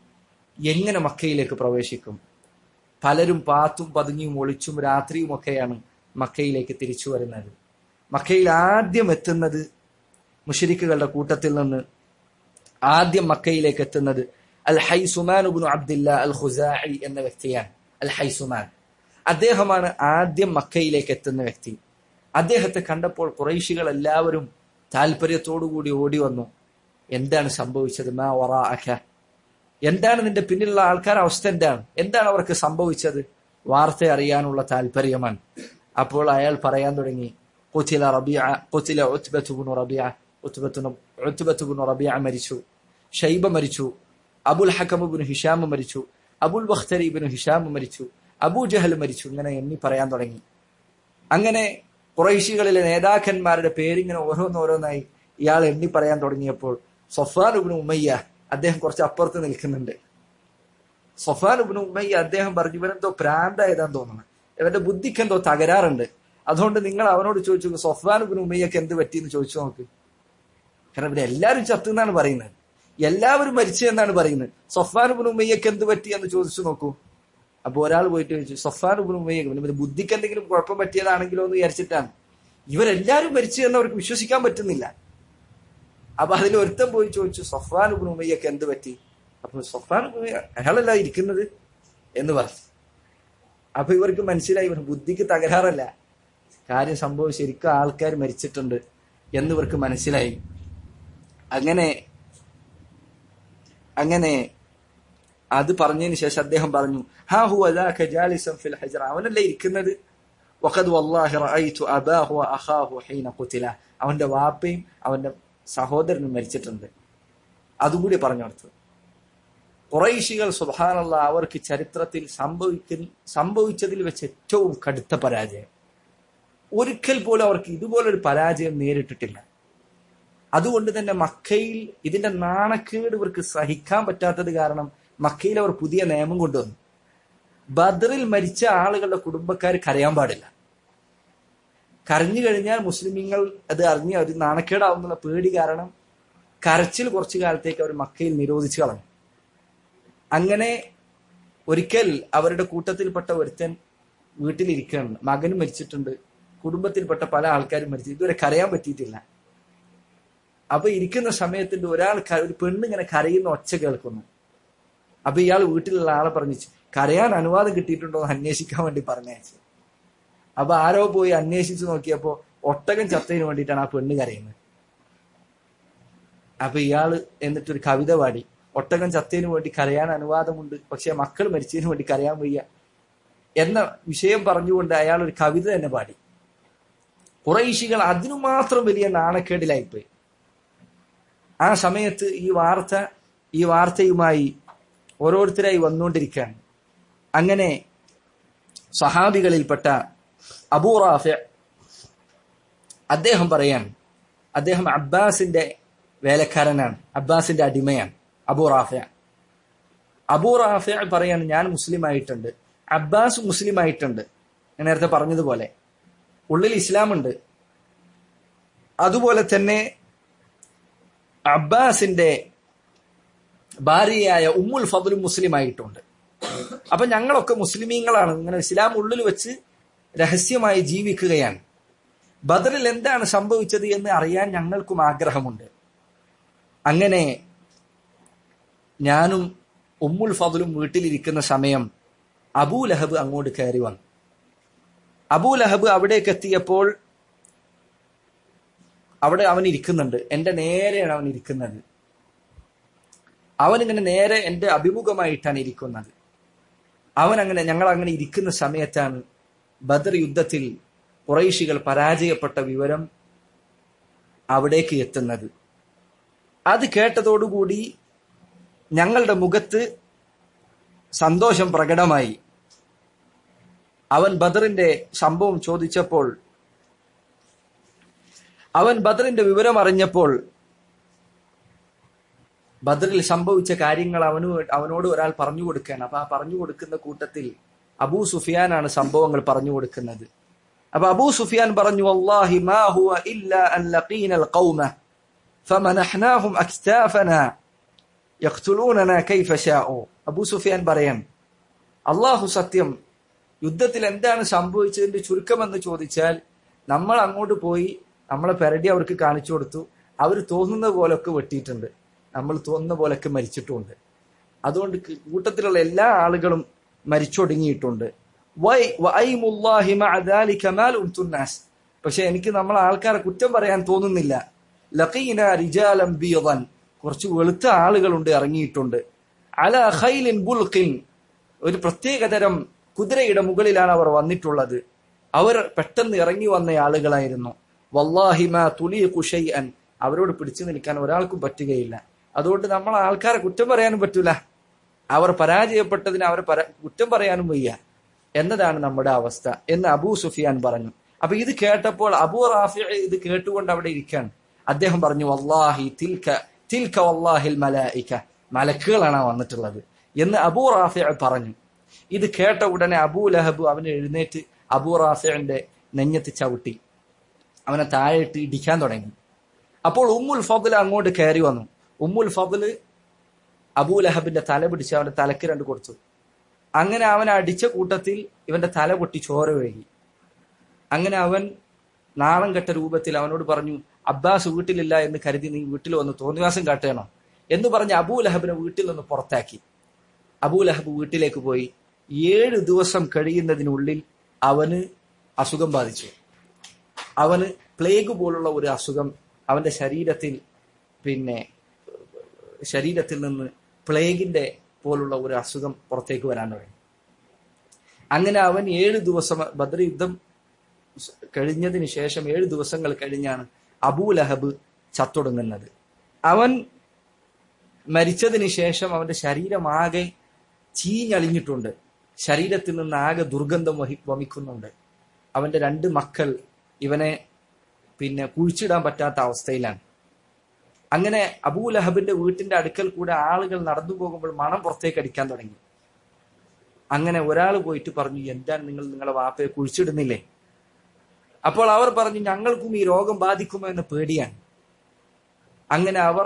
എങ്ങനെ മക്കയിലേക്ക് പ്രവേശിക്കും പലരും പാത്തും പതുങ്ങിയും ഒളിച്ചും രാത്രിയുമൊക്കെയാണ് മക്കയിലേക്ക് തിരിച്ചു വരുന്നത് മക്കയിൽ ആദ്യം എത്തുന്നത് മുഷരിക്കുകളുടെ കൂട്ടത്തിൽ നിന്ന് ആദ്യം മക്കയിലേക്ക് എത്തുന്നത് അൽ ഹൈസുമാൻ ഉബ്നു അബ്ദില്ല അൽ ഖുസാഇ എന്ന വ്യക്തിയാണ് അൽ ഹൈസുമാൻ അദ്ദേഹമാണ് ആദ്യം മക്കയിലേക്ക് എത്തുന്ന വ്യക്തി അദ്ദേഹത്തെ കണ്ടപ്പോൾ കുറൈശികൾ എല്ലാവരും താല്പര്യത്തോടുകൂടി ഓടി വന്നു എന്താണ് സംഭവിച്ചത് മാ വറാഅക എന്താണ് നിന്റെ പിന്നിലുള്ള ആൾക്കാർ അവസ്ഥ എന്താണ് എന്താണ് അവർക്ക് സംഭവിച്ചത് വാർത്ത അറിയാനുള്ള താല്പര്യമാണ് അപ്പോൾ അയാൾ പറയാൻ തുടങ്ങി കൊച്ചില റബിയ കൊച്ചില ഉത്ബത്തുബുനു റബിയ ഉത്ബത്തുബുനു റബിയ മരിച്ചു ഷൈബ മരിച്ചു അബുൽ ഹക്കമുബിന് ഹിഷാം മരിച്ചു അബുൽ ബഖ്തരീബിന് ഹിഷാം മരിച്ചു അബൂ ജഹൽ മരിച്ചു ഇങ്ങനെ എണ്ണി പറയാൻ തുടങ്ങി അങ്ങനെ കുറൈശികളിലെ നേതാക്കന്മാരുടെ പേരിങ്ങനെ ഓരോന്നോരോന്നായി ഇയാൾ എണ്ണി പറയാൻ തുടങ്ങിയപ്പോൾ സൊഫാൻ ഉബിന് ഉമ്മയ്യ അദ്ദേഹം കുറച്ച് അപ്പുറത്ത് നിൽക്കുന്നുണ്ട് സൊഫാൻ ഉബിന് ഉമ്മയ്യ അദ്ദേഹം പറഞ്ഞു ഇവനെന്തോ പ്രാന്തായതാന്ന് തോന്നുന്നു ഇവന്റെ ബുദ്ധിക്ക് എന്തോ തകരാറുണ്ട് അതുകൊണ്ട് നിങ്ങൾ അവനോട് ചോദിച്ചു സൊഫാൻ ഉബിന് ഉമ്മയ്യക്ക് എന്ത് പറ്റിയെന്ന് ചോദിച്ചു നോക്ക് കാരണം ഇവിടെ എല്ലാവരും ചത്തു എന്നാണ് പറയുന്നത് എല്ലാവരും മരിച്ചു എന്നാണ് പറയുന്നത് സൊഫാൻ ഉബിന് ഉമ്മയ്യക്ക് എന്ത് പറ്റി എന്ന് ചോദിച്ചു നോക്കൂ അപ്പൊ ഒരാൾ പോയിട്ട് ചോദിച്ചു സൊഫാൻ ഉബിന് ഉമ്മയ്യക്ക് ബുദ്ധിക്ക് എന്തെങ്കിലും കുഴപ്പം പറ്റിയതാണെങ്കിലോ എന്ന് വിചാരിച്ചിട്ടാണ് ഇവരെല്ലാരും മരിച്ചു എന്ന് അവർക്ക് വിശ്വസിക്കാൻ പറ്റുന്നില്ല അപ്പൊ അതിൽ ഒരുത്തൻ പോയി ചോദിച്ചു സൊഫാൻ ഉബിന് ഉമ്മയ്യക്ക് എന്ത് പറ്റി അപ്പൊ സൊഫാൻ ഉമ്മയ്യ അയാളല്ല ഇരിക്കുന്നത് എന്ന് പറഞ്ഞു അപ്പൊ ഇവർക്ക് മനസ്സിലായി ഇവർ ബുദ്ധിക്ക് തകരാറല്ല കാര്യം സംഭവം ശരിക്കും ആൾക്കാർ മരിച്ചിട്ടുണ്ട് എന്ന് ഇവർക്ക് മനസ്സിലായി അങ്ങനെ അങ്ങനെ അത് പറഞ്ഞതിന് ശേഷം അദ്ദേഹം പറഞ്ഞു ഹാ ഹു അദാക ജാലിസൻ ഫിൽ ഹജറ അവനല്ലേ ഇരിക്കുന്നത് വഖദ് വല്ലാഹി റഅയ്തു അബാഹു വഅഖാഹു ഹീന ഖുതില അവന്റെ വാപ്പയും അവന്റെ സഹോദരനും മരിച്ചിട്ടുണ്ട് അതുകൂടി പറഞ്ഞു കൊടുത്തു കുറൈശികൾ സുബാനുള്ള അവർക്ക് ചരിത്രത്തിൽ സംഭവിക്കുന്ന സംഭവിച്ചതിൽ വെച്ച് ഏറ്റവും കടുത്ത പരാജയം ഒരിക്കൽ പോലും അവർക്ക് ഇതുപോലൊരു പരാജയം നേരിട്ടിട്ടില്ല അതുകൊണ്ട് തന്നെ മക്കയിൽ ഇതിന്റെ നാണക്കേട് ഇവർക്ക് സഹിക്കാൻ പറ്റാത്തത് കാരണം മക്കയിൽ അവർ പുതിയ നിയമം കൊണ്ടുവന്നു ബദറിൽ മരിച്ച ആളുകളുടെ കുടുംബക്കാർ കരയാൻ പാടില്ല കരഞ്ഞു കഴിഞ്ഞാൽ മുസ്ലിമീങ്ങൾ അത് അറിഞ്ഞ് അവർ നാണക്കേടാവുന്നുള്ള പേടി കാരണം കരച്ചിൽ കുറച്ചു കാലത്തേക്ക് അവർ മക്കയിൽ നിരോധിച്ചു കളഞ്ഞു അങ്ങനെ ഒരിക്കൽ അവരുടെ കൂട്ടത്തിൽപ്പെട്ട ഒരുത്തൻ വീട്ടിലിരിക്കുകയാണ് മകൻ മരിച്ചിട്ടുണ്ട് കുടുംബത്തിൽപ്പെട്ട പല ആൾക്കാരും മരിച്ചു ഇതുവരെ കരയാൻ പറ്റിയിട്ടില്ല അപ്പൊ ഇരിക്കുന്ന സമയത്തിന്റെ ഒരാൾ ഒരു പെണ്ണ് ഇങ്ങനെ കരയുന്ന ഒച്ച കേൾക്കുന്നു അപ്പൊ ഇയാൾ വീട്ടിലുള്ള ആളെ പറഞ്ഞു കരയാൻ അനുവാദം കിട്ടിയിട്ടുണ്ടോ എന്ന് അന്വേഷിക്കാൻ വേണ്ടി പറഞ്ഞയച്ചു അപ്പൊ ആരോ പോയി അന്വേഷിച്ചു നോക്കിയപ്പോ ഒട്ടകം ചത്തതിന് വേണ്ടിയിട്ടാണ് ആ പെണ്ണ് കരയുന്നത് അപ്പൊ ഇയാള് എന്നിട്ടൊരു കവിത പാടി ഒട്ടകം ചത്തതിന് വേണ്ടി കരയാൻ അനുവാദമുണ്ട് പക്ഷെ മക്കൾ മരിച്ചതിന് വേണ്ടി കരയാൻ വയ്യ എന്ന വിഷയം പറഞ്ഞുകൊണ്ട് അയാൾ ഒരു കവിത തന്നെ പാടി കുറേശികൾ അതിനു മാത്രം വലിയ നാണക്കേടിലായിപ്പോയി ആ സമയത്ത് ഈ വാർത്ത ഈ വാർത്തയുമായി ഓരോരുത്തരായി വന്നുകൊണ്ടിരിക്കുകയാണ് അങ്ങനെ സഹാബികളിൽപ്പെട്ട അബൂറാഫ അദ്ദേഹം പറയാൻ അദ്ദേഹം അബ്ബാസിന്റെ വേലക്കാരനാണ് അബ്ബാസിന്റെ അടിമയാണ് അബൂ റാഫ അബൂ റാഫ പറയാണ് ഞാൻ മുസ്ലിം ആയിട്ടുണ്ട് അബ്ബാസ് മുസ്ലിം ആയിട്ടുണ്ട് ഞാൻ നേരത്തെ പറഞ്ഞതുപോലെ ഉള്ളിൽ ഇസ്ലാമുണ്ട് അതുപോലെ തന്നെ അബ്ബാസിന്റെ ഭാര്യയായ ഉമ്മുൽ ഫضലും മുസ്ലിം ആയിട്ടുണ്ട് അപ്പൊ ഞങ്ങളൊക്കെ മുസ്ലിമീങ്ങളാണ് ഇങ്ങനെ ഇസ്ലാം ഉള്ളിൽ വെച്ച് രഹസ്യമായി ജീവിക്കുകയാണ് ബദറിൽ എന്താണ് സംഭവിച്ചത് എന്ന് അറിയാൻ ഞങ്ങൾക്കും ആഗ്രഹമുണ്ട് അങ്ങനെ ഞാനും ഉമ്മുൽ ഫضലും വീട്ടിലിരിക്കുന്ന സമയം അബൂ ലഹബ് അങ്ങോട്ട് കയറി വന്നു അബൂ ലഹബ് അവിടേക്ക് എത്തിയപ്പോൾ അവിടെ അവൻ ഇരിക്കുന്നുണ്ട് എന്റെ നേരെയാണ് അവൻ ഇരിക്കുന്നത് അവൻ ഇങ്ങനെ നേരെ എന്റെ അഭിമുഖമായിട്ടാണ് ഇരിക്കുന്നത് അവൻ അങ്ങനെ ഞങ്ങൾ അങ്ങനെ ഇരിക്കുന്ന സമയത്താണ് ബദർ യുദ്ധത്തിൽ കുറൈശികൾ പരാജയപ്പെട്ട വിവരം അവിടേക്ക് എത്തുന്നത് അത് കേട്ടതോടുകൂടി ഞങ്ങളുടെ മുഖത്ത് സന്തോഷം പ്രകടമായി അവൻ ബദറിന്റെ സംഭവം ചോദിച്ചപ്പോൾ അവൻ ബദറിന്റെ വിവരം അറിഞ്ഞപ്പോൾ ബദറിൽ സംഭവിച്ച കാര്യങ്ങൾ അവന് അവനോട് ഒരാൾ പറഞ്ഞു കൊടുക്കുകയാണ് അപ്പൊ ആ പറഞ്ഞു കൊടുക്കുന്ന കൂട്ടത്തിൽ അബൂ സുഫിയാനാണ് സംഭവങ്ങൾ പറഞ്ഞു കൊടുക്കുന്നത് അപ്പൊ അബൂ സുഫിയാൻ പറഞ്ഞു വല്ലാഹി മാ ഹുവ ഇല്ലാ അൻ ലഖീന القوم فمنحناهم اكتافنا يقتلوننا كيف شاءوا അബൂ സുഫിയാൻ പറയാൻ അള്ളാഹു സത്യം യുദ്ധത്തിൽ എന്താണ് സംഭവിച്ചതിന്റെ ചുരുക്കമെന്ന് ചോദിച്ചാൽ നമ്മൾ അങ്ങോട്ട് പോയി നമ്മളെ പെരടി അവർക്ക് കാണിച്ചു കൊടുത്തു അവർ തോന്നുന്ന പോലൊക്കെ വെട്ടിയിട്ടുണ്ട് നമ്മൾ തോന്നുന്ന പോലൊക്കെ മരിച്ചിട്ടുമുണ്ട് അതുകൊണ്ട് കൂട്ടത്തിലുള്ള എല്ലാ ആളുകളും മരിച്ചൊടുങ്ങിയിട്ടുണ്ട് പക്ഷെ എനിക്ക് നമ്മൾ ആൾക്കാരെ കുറ്റം പറയാൻ തോന്നുന്നില്ല ലഖീന റിജാലം ബിയദൻ കുറച്ച് വെളുത്ത ആളുകളുണ്ട് ഇറങ്ങിയിട്ടുണ്ട് അല ഖൈലിൻ ബുൽഖിൻ ഒരു പ്രത്യേകതരം കുതിരയുടെ മുകളിലാണ് അവർ വന്നിട്ടുള്ളത് അവർ പെട്ടെന്ന് ഇറങ്ങി വന്ന ആളുകളായിരുന്നു വല്ലാഹിമ തുലി കുഷൈഅൻ അവരോട് പിടിച്ചു നിൽക്കാൻ ഒരാൾക്കും പറ്റുകയില്ല അതുകൊണ്ട് നമ്മൾ ആൾക്കാരെ കുറ്റം പറയാനും പറ്റൂല അവർ പരാജയപ്പെട്ടതിന് അവരെ പര കുറ്റം പറയാനും വയ്യ എന്നതാണ് നമ്മുടെ അവസ്ഥ എന്ന് അബൂ സുഫിയാൻ പറഞ്ഞു അപ്പൊ ഇത് കേട്ടപ്പോൾ അബൂ റാഫി ഇത് കേട്ടുകൊണ്ട് അവിടെ ഇരിക്കാൻ അദ്ദേഹം പറഞ്ഞു വല്ലാഹി തിൽക്ക തിൽക്ക വല്ലാഹിൽ മലായിക്ക മലക്കുകളാണ് വന്നിട്ടുള്ളത് എന്ന് അബൂ റാഫി പറഞ്ഞു ഇത് കേട്ട ഉടനെ അബൂ ലഹബ് അവന് എഴുന്നേറ്റ് അബൂ റാഫിന്റെ നെഞ്ഞത്ത് ചവിട്ടി അവനെ താഴെയിട്ട് ഇടിക്കാൻ തുടങ്ങി അപ്പോൾ ഉമ്മുൽ ഫضൽ അങ്ങോട്ട് കയറി വന്നു ഉമ്മുൽ ഫضല് അബൂ ലഹബിന്റെ തല പിടിച്ച് അവന്റെ തലക്ക് രണ്ട് കൊടുത്തു അങ്ങനെ അവൻ അടിച്ച കൂട്ടത്തിൽ ഇവന്റെ തല പൊട്ടി ചോര ഒഴുകി അങ്ങനെ അവൻ നാളം കെട്ട രൂപത്തിൽ അവനോട് പറഞ്ഞു അബ്ബാസ് വീട്ടിലില്ല എന്ന് കരുതി നീ വീട്ടിൽ വന്ന് തോന്നിവാസം കാട്ടണോ എന്ന് പറഞ്ഞ് അബൂ ലഹബിനെ വീട്ടിൽ നിന്ന് പുറത്താക്കി അബൂ ലഹബ് വീട്ടിലേക്ക് പോയി ഏഴ് ദിവസം കഴിയുന്നതിനുള്ളിൽ അവന് അസുഖം ബാധിച്ചു അവന് പ്ലേഗ് പോലുള്ള ഒരു അസുഖം അവന്റെ ശരീരത്തിൽ പിന്നെ ശരീരത്തിൽ നിന്ന് പ്ലേഗിന്റെ പോലുള്ള ഒരു അസുഖം പുറത്തേക്ക് വരാൻ തുടങ്ങി അങ്ങനെ അവൻ ഏഴ് ദിവസം ബദ്ര യുദ്ധം കഴിഞ്ഞതിന് ശേഷം ഏഴ് ദിവസങ്ങൾ കഴിഞ്ഞാണ് അബൂ ലഹബ് ചത്തൊടുങ്ങുന്നത് അവൻ മരിച്ചതിന് ശേഷം അവന്റെ ശരീരമാകെ ചീഞ്ഞളിഞ്ഞിട്ടുണ്ട് ശരീരത്തിൽ നിന്ന് ആകെ ദുർഗന്ധം വഹി വമിക്കുന്നുണ്ട് അവന്റെ രണ്ട് മക്കൾ ഇവനെ പിന്നെ കുഴിച്ചിടാൻ പറ്റാത്ത അവസ്ഥയിലാണ് അങ്ങനെ അബൂ ലഹബിന്റെ വീട്ടിന്റെ അടുക്കൽ കൂടെ ആളുകൾ നടന്നു പോകുമ്പോൾ മണം പുറത്തേക്ക് അടിക്കാൻ തുടങ്ങി അങ്ങനെ ഒരാൾ പോയിട്ട് പറഞ്ഞു എന്താണ് നിങ്ങൾ നിങ്ങളെ വാപ്പയെ കുഴിച്ചിടുന്നില്ലേ അപ്പോൾ അവർ പറഞ്ഞു ഞങ്ങൾക്കും ഈ രോഗം ബാധിക്കുമോ എന്ന് പേടിയാണ് അങ്ങനെ അവർ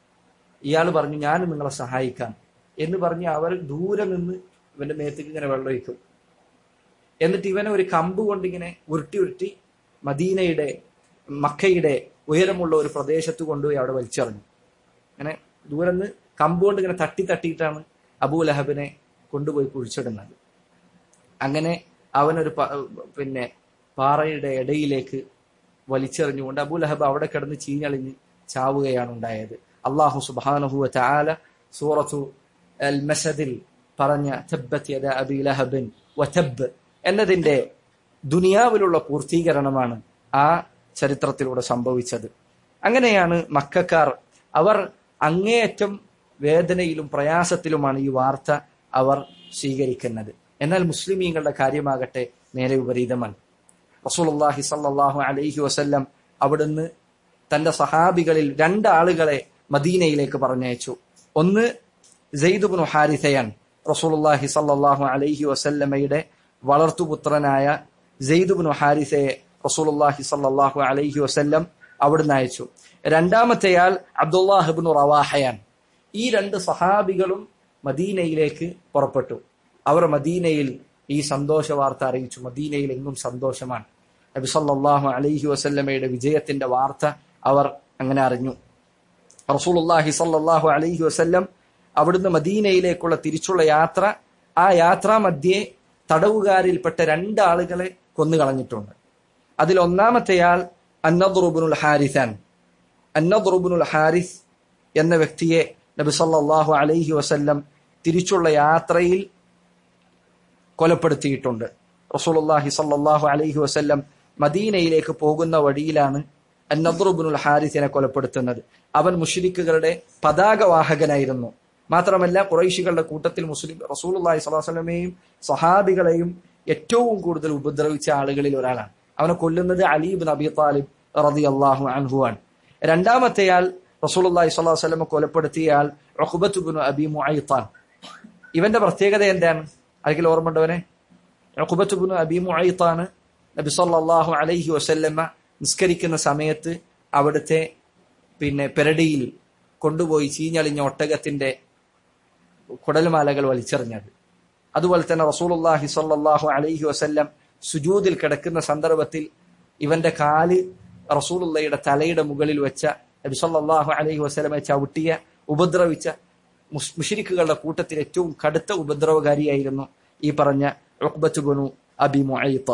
ഇയാൾ പറഞ്ഞു ഞാനും നിങ്ങളെ സഹായിക്കാം എന്ന് പറഞ്ഞ് അവർ ദൂരെ നിന്ന് ഇവന്റെ മേത്തേക്ക് ഇങ്ങനെ വെള്ളമൊഴിക്കും എന്നിട്ട് ഇവനെ ഒരു കമ്പ് കൊണ്ട് ഇങ്ങനെ ഉരുട്ടി ഉരുട്ടി മദീനയുടെ മക്കയുടെ ഉയരമുള്ള ഒരു പ്രദേശത്ത് കൊണ്ടുപോയി അവിടെ വലിച്ചെറിഞ്ഞു അങ്ങനെ ദൂരെ നിന്ന് കമ്പ് കൊണ്ട് ഇങ്ങനെ തട്ടി തട്ടിയിട്ടാണ് അബൂ ലഹബിനെ കൊണ്ടുപോയി കുഴിച്ചിടുന്നത് അങ്ങനെ അവനൊരു പിന്നെ പാറയുടെ ഇടയിലേക്ക് വലിച്ചെറിഞ്ഞുകൊണ്ട് അബൂ ലഹബ് അവിടെ കിടന്ന് ചീഞ്ഞളിഞ്ഞ് ചാവുകയാണ് ഉണ്ടായത് അള്ളാഹു സുബാനഹു ചാല സൂറത്തു അൽ മസദിൽ പറഞ്ഞ തബ്ബത് യദ അബി ലഹബിൻ വതബ് എന്നതിന്റെ ദുനിയാവിലുള്ള പൂർത്തീകരണമാണ് ആ ചരിത്രത്തിലൂടെ സംഭവിച്ചത് അങ്ങനെയാണ് മക്കാർ അവർ അങ്ങേയറ്റം വേദനയിലും പ്രയാസത്തിലുമാണ് ഈ വാർത്ത അവർ സ്വീകരിക്കുന്നത് എന്നാൽ മുസ്ലിമീങ്ങളുടെ കാര്യമാകട്ടെ നേരെ വിപരീതമാണ് റസൂലുള്ളാഹി സല്ലല്ലാഹു അലൈഹി വസല്ലം അവിടുന്ന് തന്റെ സഹാബികളിൽ രണ്ടാളുകളെ മദീനയിലേക്ക് പറഞ്ഞയച്ചു ഒന്ന് സെയ്ദുബിനു ഹാരിസയാണ് റസൂലുള്ളാഹി സല്ലല്ലാഹു അലൈഹി വസല്ലമയുടെ വളർത്തുപുത്രനായ സെയ്ദുബിനു ഹാരിസയെ റസൂലുള്ളാഹി സല്ലല്ലാഹു അലൈഹി വസല്ലം അവിടുന്ന് അയച്ചു രണ്ടാമത്തെയാൾ അബ്ദുല്ലാഹിബിനു റവാഹയാൻ ഈ രണ്ട് സഹാബികളും മദീനയിലേക്ക് പുറപ്പെട്ടു അവർ മദീനയിൽ ഈ സന്തോഷ വാർത്ത അറിയിച്ചു മദീനയിൽ എങ്ങും സന്തോഷമാണ് നബി സല്ലല്ലാഹു അലൈഹി വസല്ലമയുടെ വിജയത്തിന്റെ വാർത്ത അവർ അങ്ങനെ അറിഞ്ഞു റസൂലുള്ളാഹി സല്ലല്ലാഹു അലൈഹി വസല്ലം അവിടുന്ന് മദീനയിലേക്കുള്ള തിരിച്ചുള്ള യാത്ര ആ യാത്രാ മധ്യേ തടവുകാരിൽപ്പെട്ട രണ്ടാളുകളെ കൊന്നുകളഞ്ഞിട്ടുണ്ട് അതിൽ ഒന്നാമത്തെയാൾ അന്നദ്റുബുനുൽ ഹാരിസാൻ അന്നദ്റുബുനുൽ ഹാരിസ് എന്ന വ്യക്തിയെ നബി സല്ലല്ലാഹു അലൈഹി വസല്ലം തിരിച്ചുള്ള യാത്രയിൽ കൊലപ്പെടുത്തിയിട്ടുണ്ട് റസൂലുള്ളാഹി സല്ലല്ലാഹു അലൈഹി വസല്ലം മദീനയിലേക്ക് പോകുന്ന വഴിയിലാണ് അന്നദ്റുബുനുൽ ഹാരിസിനെ കൊലപ്പെടുത്തുന്നത് അവൻ മുഷ്രിക്കുകളുടെ പതാകവാഹകനായിരുന്നു മാത്രമല്ല കുറൈശികളുടെ കൂട്ടത്തിൽ മുസ്ലിം റസൂലുള്ളാഹി സ്വല്ലല്ലാഹു അലൈഹി വസല്ലമയെയും സഹാബികളെയും ഏറ്റവും കൂടുതൽ ഉപദ്രവിച്ച ആളുകളിൽ ഒരാളാണ് അവനെ കൊല്ലുന്നത് അലീബ് നബി താലിബ് റതി അള്ളാഹു അൻഹു ആണ് രണ്ടാമത്തെയാൾ റസൂലുള്ളാഹി സ്വല്ലല്ലാഹു അലൈഹി വസല്ലം കൊലപ്പെടുത്തിയ ആൾ ഉഖബത്ത് ബിൻ അബി മുഅയ്ത്താൻ ഇവന്റെ പ്രത്യേകത എന്താണ് ആരെങ്കിലും ഓർമ്മയുണ്ടവനെ ഉഖബത്ത് ബിൻ അബി മുഅയ്ത്താണ് നബി സല്ലല്ലാഹു അലൈഹി വസല്ലമ നിസ്കരിക്കുന്ന സമയത്ത് അവിടുത്തെ പിന്നെ പെരടിയിൽ കൊണ്ടുപോയി ചീഞ്ഞളിഞ്ഞ ഒട്ടകത്തിന്റെ കുടൽമാലകൾ വലിച്ചെറിഞ്ഞത് അതുപോലെ തന്നെ റസൂലുള്ളാഹി സ്വല്ലല്ലാഹു അലൈഹി വസല്ലം സുജൂദിൽ കിടക്കുന്ന സന്ദർഭത്തിൽ ഇവന്റെ കാല് റസൂലുള്ളയുടെ തലയുടെ മുകളിൽ വെച്ച നബി സല്ലല്ലാഹു അലൈഹി വസല്ലമെ ചവിട്ടിയ ഉപദ്രവിച്ച മുസ്- മുശ്രിക്കുകളുടെ കൂട്ടത്തിൽ ഏറ്റവും കടുത്ത ഉപദ്രവകാരിയായിരുന്നു ഈ പറഞ്ഞ ഉഖ്ബത്ത് ബിനു അബി മുഅയ്ത്ത്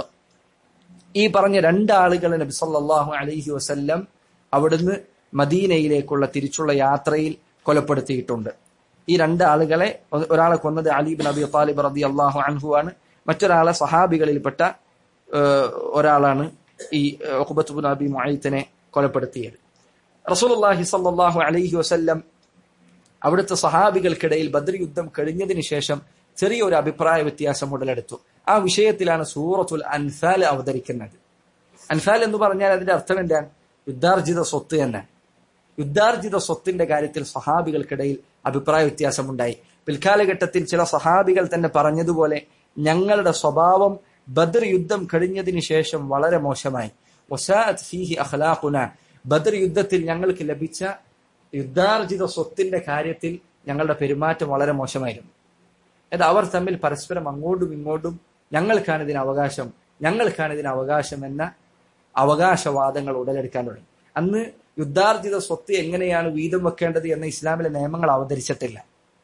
ഈ പറഞ്ഞ രണ്ടാളുകളെ നബി സല്ലല്ലാഹു അലൈഹി വസല്ലം അവിടുന്ന് മദീനയിലേക്കുള്ള തിരിച്ചുള്ള യാത്രയിൽ കൊലപ്പെടുത്തിയിട്ടുണ്ട് ഈ രണ്ട് ആളുകളെ ഒ- ഒരാളെ കൊന്നത് അലീബ് നബി താലിബ് റബി അള്ളാഹു അൻഹു ആണ് മറ്റൊരാളെ സഹാബികളിൽപ്പെട്ട ഏഹ്, ഒരാളാണ് ഈ ഉഖ്ബത്ത് ബിൻ അബി മുഅയ്ത്തിനെ കൊലപ്പെടുത്തിയത് റസൂലുള്ളാഹി സല്ലല്ലാഹു അലൈഹി വസല്ലം അവിടുത്തെ സഹാബികൾക്കിടയിൽ ബദ്ർ യുദ്ധം കഴിഞ്ഞതിന് ശേഷം ചെറിയൊരു അഭിപ്രായ വ്യത്യാസം ഉടലെടുത്തു ആ വിഷയത്തിലാണ് സൂറത്തുൽ അൻഫാൽ അവതരിക്കുന്നത് അൻഫാൽ എന്ന് പറഞ്ഞാൽ അതിന്റെ അർത്ഥം എന്താണ് യുദ്ധാർജിത സ്വത്ത് എന്നാണ് യുദ്ധാർജിത സ്വത്തിന്റെ കാര്യത്തിൽ സഹാബികൾക്കിടയിൽ അഭിപ്രായ വ്യത്യാസമുണ്ടായി പിൽക്കാലഘട്ടത്തിൽ ചില സഹാബികൾ തന്നെ പറഞ്ഞതുപോലെ ഞങ്ങളുടെ സ്വഭാവം ബദർ യുദ്ധം കഴിഞ്ഞതിന് ശേഷം വളരെ മോശമായി വസാഅത്ത് ഫീഹി അഖ്ലാഖുന ബദർ യുദ്ധത്തിൽ ഞങ്ങൾക്ക് ലഭിച്ച യുദ്ധാർജിത സ്വത്തിന്റെ കാര്യത്തിൽ ഞങ്ങളുടെ പെരുമാറ്റം വളരെ മോശമായിരുന്നു അത് അവർ തമ്മിൽ പരസ്പരം അങ്ങോട്ടും ഇങ്ങോട്ടും ഞങ്ങൾക്കാണ് ഇതിന് അവകാശം ഞങ്ങൾക്കാണ് ഇതിന് അവകാശം എന്ന അവകാശവാദങ്ങൾ ഉടലെടുക്കാൻ തുടങ്ങി അന്ന് യുദ്ധാർജിത സ്വത്ത് എങ്ങനെയാണ് വീതം വെക്കേണ്ടത് എന്ന ഇസ്ലാമിലെ നിയമങ്ങൾ അവതരിച്ചിട്ടില്ല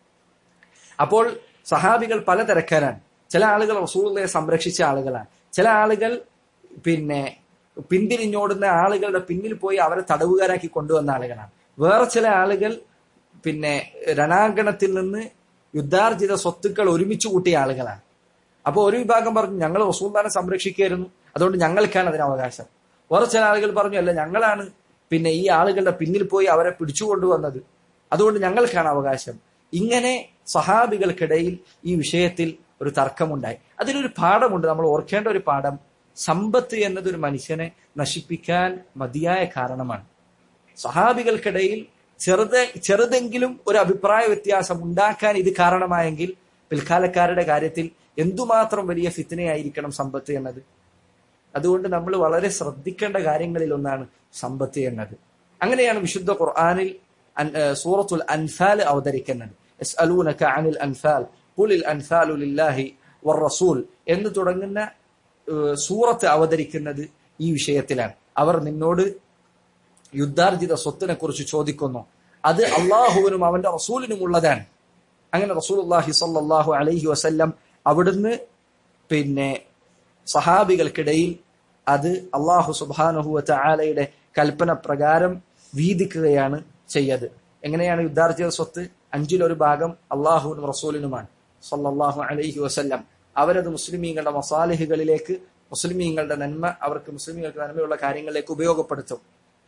അപ്പോൾ സഹാബികൾ പലതരക്കാരാണ് ചില ആളുകൾ റസൂലുള്ളയെ സംരക്ഷിച്ച ആളുകളാണ് ചില ആളുകൾ പിന്നെ പിന്തിരിഞ്ഞോടുന്ന ആളുകളുടെ പിന്നിൽ പോയി അവരെ തടവുകാരാക്കി കൊണ്ടുവന്ന ആളുകളാണ് വേറെ ചില ആളുകൾ പിന്നെ രണാങ്കണത്തിൽ നിന്ന് യുദ്ധാർജിത സ്വത്തുക്കൾ ഒരുമിച്ച് കൂട്ടിയ ആളുകളാണ് അപ്പോൾ ഒരു വിഭാഗം പറഞ്ഞു ഞങ്ങൾ റസൂൽദാനെ സംരക്ഷിക്കുകയായിരുന്നു അതുകൊണ്ട് ഞങ്ങൾക്കാണ് അതിന് അവകാശം വേറെ ചില ആളുകൾ പറഞ്ഞു അല്ല ഞങ്ങളാണ് പിന്നെ ഈ ആളുകളുടെ പിന്നിൽ പോയി അവരെ പിടിച്ചുകൊണ്ടുവന്നത് അതുകൊണ്ട് ഞങ്ങൾക്കാണ് അവകാശം ഇങ്ങനെ സഹാബികൾക്കിടയിൽ ഈ വിഷയത്തിൽ ഒരു തർക്കമുണ്ടായി അതിലൊരു പാഠമുണ്ട് നമ്മൾ ഓർക്കേണ്ട ഒരു പാഠം സമ്പത്ത് എന്നത് ഒരു മനുഷ്യനെ നശിപ്പിക്കാൻ മതിയായ കാരണമാണ് സഹാബികൾക്കിടയിൽ ചെറുത് ചെറുതെങ്കിലും ഒരു അഭിപ്രായ വ്യത്യാസം ഉണ്ടാക്കാൻ ഇത് കാരണമായെങ്കിൽ പിൽക്കാലക്കാരുടെ കാര്യത്തിൽ എന്തുമാത്രം വലിയ ഫിത്തനയായിരിക്കണം സമ്പത്ത് എന്നത് അതുകൊണ്ട് നമ്മൾ വളരെ ശ്രദ്ധിക്കേണ്ട കാര്യങ്ങളിൽ ഒന്നാണ് സമ്പത്ത് എന്നത് അങ്ങനെയാണ് വിശുദ്ധ ഖുർആനിൽ അൻ- ഏഹ് സൂറത്തുൽ അൻഫാൽ അവതരിക്കുന്നത് യസ്അലൂനക അനിൽ അൻഫാൽ ഖുലിൽ അൻഫാലു ലില്ലാഹി വറസൂൽ എന്ന് തുടങ്ങുന്ന ഏഹ് സൂറത്ത് അവതരിക്കുന്നത് ഈ വിഷയത്തിലാണ് അവർ നിന്നോട് യുദ്ധാർജിത സ്വത്തിനെ കുറിച്ച് ചോദിക്കുന്നു അത് അള്ളാഹുവിനും അവന്റെ റസൂലിനും ഉള്ളതാണ് അങ്ങനെ റസൂലുള്ളാഹി സ്വല്ലല്ലാഹു അലൈഹി വസല്ലം അവിടുന്ന് പിന്നെ സഹാബികൾക്കിടയിൽ അത് അള്ളാഹു സുബാനുഹു ചാലയുടെ കൽപ്പന പ്രകാരം വീതിക്കുകയാണ് ചെയ്യത് എങ്ങനെയാണ് യുദ്ധാർജിത സ്വത്ത് അഞ്ചിലൊരു ഭാഗം അള്ളാഹുവിനും റസൂലിനുമാണ് സല്ലല്ലാഹു അലൈഹി വസല്ലം അവരത് മുസ്ലിമീങ്ങളുടെ മസാലിഹുകളിലേക്ക് മുസ്ലിമീങ്ങളുടെ നന്മ അവർക്ക് മുസ്ലിമീങ്ങൾക്ക് നന്മയുള്ള കാര്യങ്ങളിലേക്ക് ഉപയോഗപ്പെടുത്തും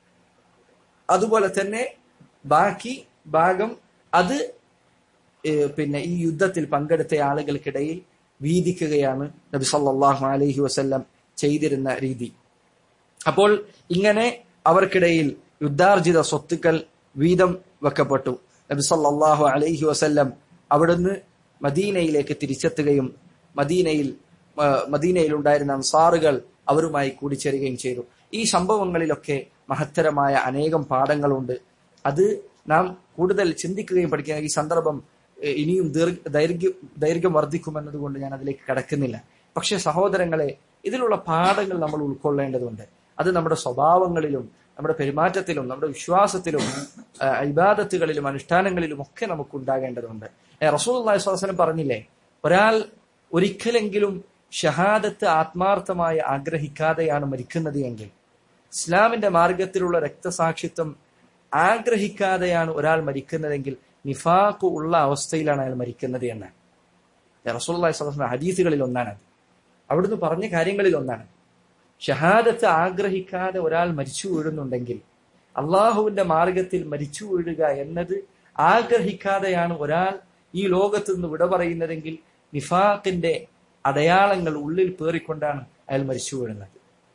അതുപോലെ തന്നെ ബാക്കി ഭാഗം അത് ഏഹ് പിന്നെ ഈ യുദ്ധത്തിൽ പങ്കെടുത്ത ആളുകൾക്കിടയിൽ വീതിക്കുകയാണ് നബി സല്ലല്ലാഹു അലൈഹി വസല്ലം ചെയ്തിരുന്ന രീതി അപ്പോൾ ഇങ്ങനെ അവർക്കിടയിൽ യുദ്ധാർജിത സ്വത്തുക്കൾ വീതം വെക്കപ്പെട്ടു നബി സല്ലല്ലാഹു അലൈഹി വസല്ലം അവിടുന്ന് മദീനയിലേക്ക് തിരിച്ചെത്തുകയും മദീനയിൽ ആ, മദീനയിലുണ്ടായിരുന്ന അൻസാറുകൾ അവരുമായി കൂടിച്ചേരുകയും ചെയ്തു ഈ സംഭവങ്ങളിലൊക്കെ മഹത്തരമായ അനേകം പാഠങ്ങളുണ്ട് അത് നാം കൂടുതൽ ചിന്തിക്കുകയും പഠിക്കുക ഈ സന്ദർഭം ഏഹ്, ഇനിയും ദീർഘ ദൈർഘ്യം ദൈർഘ്യം വർദ്ധിക്കുമെന്നതുകൊണ്ട് ഞാൻ അതിലേക്ക് കടക്കുന്നില്ല പക്ഷെ സഹോദരങ്ങളെ ഇതിലുള്ള പാഠങ്ങൾ നമ്മൾ ഉൾക്കൊള്ളേണ്ടതുണ്ട് അത് നമ്മുടെ സ്വഭാവങ്ങളിലും നമ്മുടെ പെരുമാറ്റത്തിലും നമ്മുടെ വിശ്വാസത്തിലും ആ, ഇബാദത്തുകളിലും അനുഷ്ഠാനങ്ങളിലും ഒക്കെ നമുക്ക് ഉണ്ടാകേണ്ടതുണ്ട് റസൂൽ അള്ളാഹിസ്വലം പറഞ്ഞില്ലേ ഒരാൾ ഒരിക്കലെങ്കിലും ഷഹാദത്ത് ആത്മാർത്ഥമായി ആഗ്രഹിക്കാതെയാണ് മരിക്കുന്നത് എങ്കിൽ ഇസ്ലാമിന്റെ മാർഗത്തിലുള്ള രക്തസാക്ഷിത്വം ആഗ്രഹിക്കാതെയാണ് ഒരാൾ മരിക്കുന്നതെങ്കിൽ നിഫാഖ് ഉള്ള അവസ്ഥയിലാണ് അയാൾ മരിക്കുന്നത് എന്നാണ് റസൂൽ ഹദീസുകളിൽ ഒന്നാണ് അത് അവിടുന്ന് പറഞ്ഞ കാര്യങ്ങളിൽ ഒന്നാണ് ഷഹാദത്ത് ആഗ്രഹിക്കാതെ ഒരാൾ മരിച്ചു വീഴുന്നുണ്ടെങ്കിൽ അള്ളാഹുവിന്റെ മാർഗത്തിൽ മരിച്ചു വീഴുക എന്നത് ആഗ്രഹിക്കാതെയാണ് ഒരാൾ ഈ ലോകത്ത് നിന്ന് വിട പറയുന്നതെങ്കിൽ നിഫാഖിന്റെ അടയാളങ്ങൾ ഉള്ളിൽ പേറിക്കൊണ്ടാണ് അയാൾ മരിച്ചു വീഴുന്നത്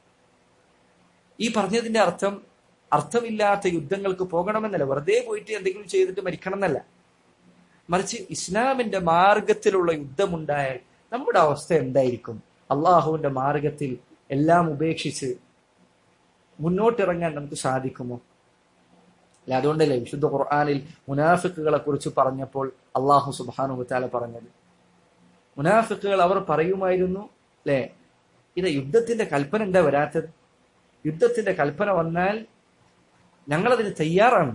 ഈ പറഞ്ഞതിന്റെ അർത്ഥം അർത്ഥമില്ലാത്ത യുദ്ധങ്ങൾക്ക് പോകണമെന്നല്ല വെറുതെ പോയിട്ട് എന്തെങ്കിലും ചെയ്തിട്ട് മരിക്കണം എന്നല്ല മറിച്ച് ഇസ്ലാമിന്റെ മാർഗത്തിലുള്ള യുദ്ധമുണ്ടായാൽ നമ്മുടെ അവസ്ഥ എന്തായിരിക്കും അള്ളാഹുവിന്റെ മാർഗത്തിൽ എല്ലാം ഉപേക്ഷിച്ച് മുന്നോട്ടിറങ്ങാൻ നമുക്ക് സാധിക്കുമോ അല്ല അതുകൊണ്ടല്ലേ വിശുദ്ധ ഖുർആാനിൽ മുനാഫിക്കുകളെ കുറിച്ച് പറഞ്ഞപ്പോൾ അള്ളാഹു സുബാനു താല പറഞ്ഞത് മുനാഫിക്കുകൾ അവർ പറയുമായിരുന്നു അല്ലെ ഇത് യുദ്ധത്തിന്റെ കൽപ്പന എന്താ വരാത്തത് യുദ്ധത്തിന്റെ കൽപ്പന വന്നാൽ ഞങ്ങളതിന് തയ്യാറാണ്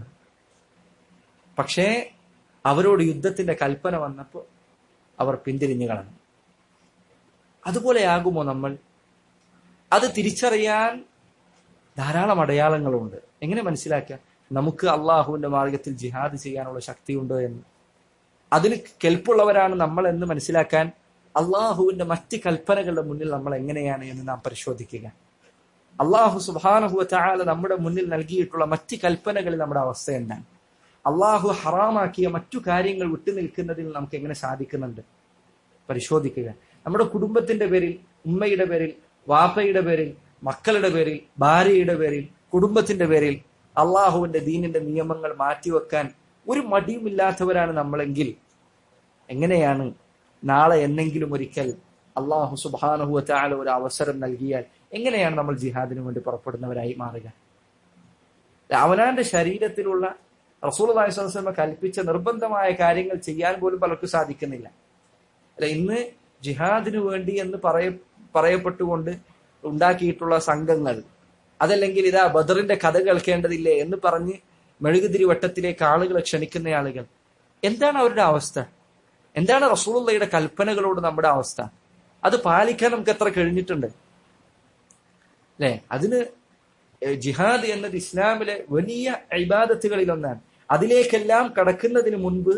പക്ഷേ അവരോട് യുദ്ധത്തിന്റെ കൽപ്പന വന്നപ്പോൾ അവർ പിന്തിരിഞ്ഞു കളഞ്ഞു അതുപോലെയാകുമോ നമ്മൾ അത് തിരിച്ചറിയാൻ ധാരാളം അടയാളങ്ങളുണ്ട് എങ്ങനെ മനസ്സിലാക്കുക നമുക്ക് അള്ളാഹുവിന്റെ മാർഗത്തിൽ ജിഹാദ് ചെയ്യാനുള്ള ശക്തിയുണ്ടോ എന്ന് അതിന് കെൽപ്പുള്ളവരാണ് നമ്മൾ എന്ന് മനസ്സിലാക്കാൻ അള്ളാഹുവിന്റെ മറ്റ് കൽപ്പനകളുടെ മുന്നിൽ നമ്മൾ എങ്ങനെയാണ് എന്ന് നാം പരിശോധിക്കുക അള്ളാഹു സുബാനഹു ചാല നമ്മുടെ മുന്നിൽ നൽകിയിട്ടുള്ള മറ്റ് കൽപ്പനകളിൽ നമ്മുടെ അവസ്ഥ എന്താണ് അള്ളാഹു ഹറാമാക്കിയ മറ്റു കാര്യങ്ങൾ വിട്ടുനിൽക്കുന്നതിൽ നമുക്ക് എങ്ങനെ സാധിക്കുന്നുണ്ട് പരിശോധിക്കുക നമ്മുടെ കുടുംബത്തിന്റെ പേരിൽ ഉമ്മയുടെ പേരിൽ വാപ്പയുടെ പേരിൽ മക്കളുടെ പേരിൽ ഭാര്യയുടെ പേരിൽ കുടുംബത്തിന്റെ പേരിൽ അള്ളാഹുവിന്റെ ദീനിന്റെ നിയമങ്ങൾ മാറ്റിവെക്കാൻ ഒരു മടിയുമില്ലാത്തവരാണ് നമ്മളെങ്കിൽ എങ്ങനെയാണ് നാളെ എന്നെങ്കിലും ഒരിക്കൽ അള്ളാഹു സുബാനഹു ചാല ഒരു അവസരം നൽകിയാൽ എങ്ങനെയാണ് നമ്മൾ ജിഹാദിന് വേണ്ടി പുറപ്പെടുന്നവരായി മാറുക അവനാന്റെ ശരീരത്തിലുള്ള റസൂൽ അള്ളാഹിസ്വലമ കൽപ്പിച്ച നിർബന്ധമായ കാര്യങ്ങൾ ചെയ്യാൻ പോലും പലർക്കും സാധിക്കുന്നില്ല അല്ല ഇന്ന് ജിഹാദിന് വേണ്ടി എന്ന് പറയ പറയപ്പെട്ടുകൊണ്ട് ഉണ്ടാക്കിയിട്ടുള്ള സംഘങ്ങൾ അതല്ലെങ്കിൽ ഇതാ ബദറിന്റെ കഥ കേൾക്കേണ്ടതില്ലേ എന്ന് പറഞ്ഞ് മെഴുകുതിരി വട്ടത്തിലേക്ക് ആളുകളെ ക്ഷണിക്കുന്ന ആളുകൾ എന്താണ് അവരുടെ അവസ്ഥ എന്താണ് റസൂലുള്ളയുടെ കൽപ്പനകളോട് നമ്മുടെ അവസ്ഥ അത് പാലിക്കാൻ നമുക്ക് എത്ര കഴിഞ്ഞിട്ടുണ്ട് അല്ലെ അതിന് ജിഹാദ് എന്നത് ഇസ്ലാമിലെ വലിയ ഇബാദത്തുകളിൽ ഒന്നാണ് അതിലേക്കെല്ലാം കടക്കുന്നതിന് മുൻപ്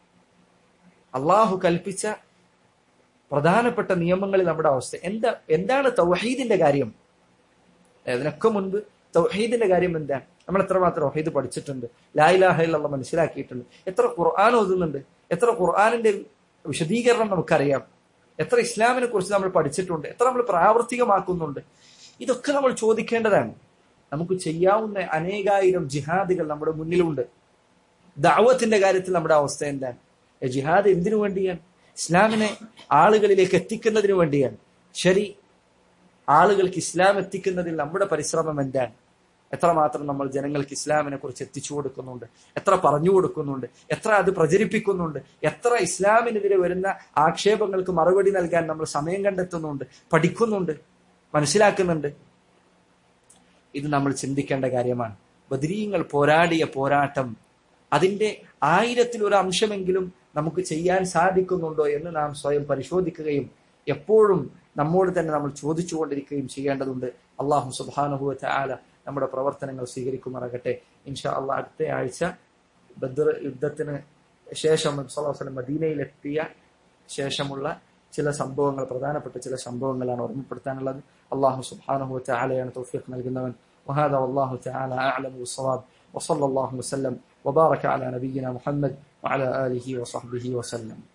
അള്ളാഹു കൽപ്പിച്ച പ്രധാനപ്പെട്ട നിയമങ്ങളിൽ നമ്മുടെ അവസ്ഥ എന്താ എന്താണ് തൗഹീദിന്റെ കാര്യം അതിനൊക്കെ മുൻപ് തൗഹീദിന്റെ കാര്യം എന്താണ് നമ്മൾ എത്രമാത്രം തൗഹീദ് പഠിച്ചിട്ടുണ്ട് ലായിലാഹ എന്നുള്ള മനസ്സിലാക്കിയിട്ടുണ്ട് എത്ര ഖുർആൻ ഓതുന്നുണ്ട് എത്ര ഖുർആാനിന്റെ വിശദീകരണം നമുക്കറിയാം എത്ര ഇസ്ലാമിനെ കുറിച്ച് നമ്മൾ പഠിച്ചിട്ടുണ്ട് എത്ര നമ്മൾ പ്രാവർത്തികമാക്കുന്നുണ്ട് ഇതൊക്കെ നമ്മൾ ചോദിക്കേണ്ടതാണ് നമുക്ക് ചെയ്യാവുന്ന അനേകായിരം ജിഹാദുകൾ നമ്മുടെ മുന്നിലുണ്ട് ദാവത്തിന്റെ കാര്യത്തിൽ നമ്മുടെ അവസ്ഥ എന്താണ് ജിഹാദ് എന്തിനു വേണ്ടിയാണ് ഇസ്ലാമിനെ ആളുകളിലേക്ക് എത്തിക്കുന്നതിന് വേണ്ടിയാണ് ശരി ആളുകൾക്ക് ഇസ്ലാം എത്തിക്കുന്നതിൽ നമ്മുടെ പരിശ്രമം എന്താണ് എത്രമാത്രം നമ്മൾ ജനങ്ങൾക്ക് ഇസ്ലാമിനെ കുറിച്ച് എത്തിച്ചു കൊടുക്കുന്നുണ്ട് എത്ര പറഞ്ഞു കൊടുക്കുന്നുണ്ട് എത്ര അത് പ്രചരിപ്പിക്കുന്നുണ്ട് എത്ര ഇസ്ലാമിനെതിരെ വരുന്ന ആക്ഷേപങ്ങൾക്ക് മറുപടി നൽകാൻ നമ്മൾ സമയം കണ്ടെത്തുന്നുണ്ട് പഠിക്കുന്നുണ്ട് മനസ്സിലാക്കുന്നുണ്ട് ഇത് നമ്മൾ ചിന്തിക്കേണ്ട കാര്യമാണ് ബദരീങ്ങൾ പോരാടിയ പോരാട്ടം അതിന്റെ ആയിരത്തിൽ ഒരു അംശമെങ്കിലും നമുക്ക് ചെയ്യാൻ സാധിക്കുന്നുണ്ടോ എന്ന് നാം സ്വയം പരിശോധിക്കുകയും എപ്പോഴും നമ്മോട് തന്നെ നമ്മൾ ചോദിച്ചുകൊണ്ടിരിക്കുകയും ചെയ്യേണ്ടതുണ്ട് അള്ളാഹു സുബാനുഭവത്തെ ആല നമ്മുടെ പ്രവർത്തനങ്ങൾ സ്വീകരിക്കുമാറാകട്ടെ ഇൻഷാ അള്ളാഹ് അടുത്ത ആഴ്ച ബദ്ർ യുദ്ധത്തിന് ശേഷം സലാഹുലം മദീനയിലെത്തിയ ശേഷമുള്ള ചില സംഭവങ്ങൾ പ്രധാനപ്പെട്ട ചില സംഭവങ്ങളാണ് ഓർമ്മപ്പെടുത്താനുള്ളത് അള്ളാഹു സുബാനുഭവത്തെ ആലയാണ് തൗഫീഖ് നൽകുന്നവൻ وهذا والله تعالى أعلم بالصواب وصلى الله وسلم وبارك على نبينا محمد وعلى آله وصحبه وسلم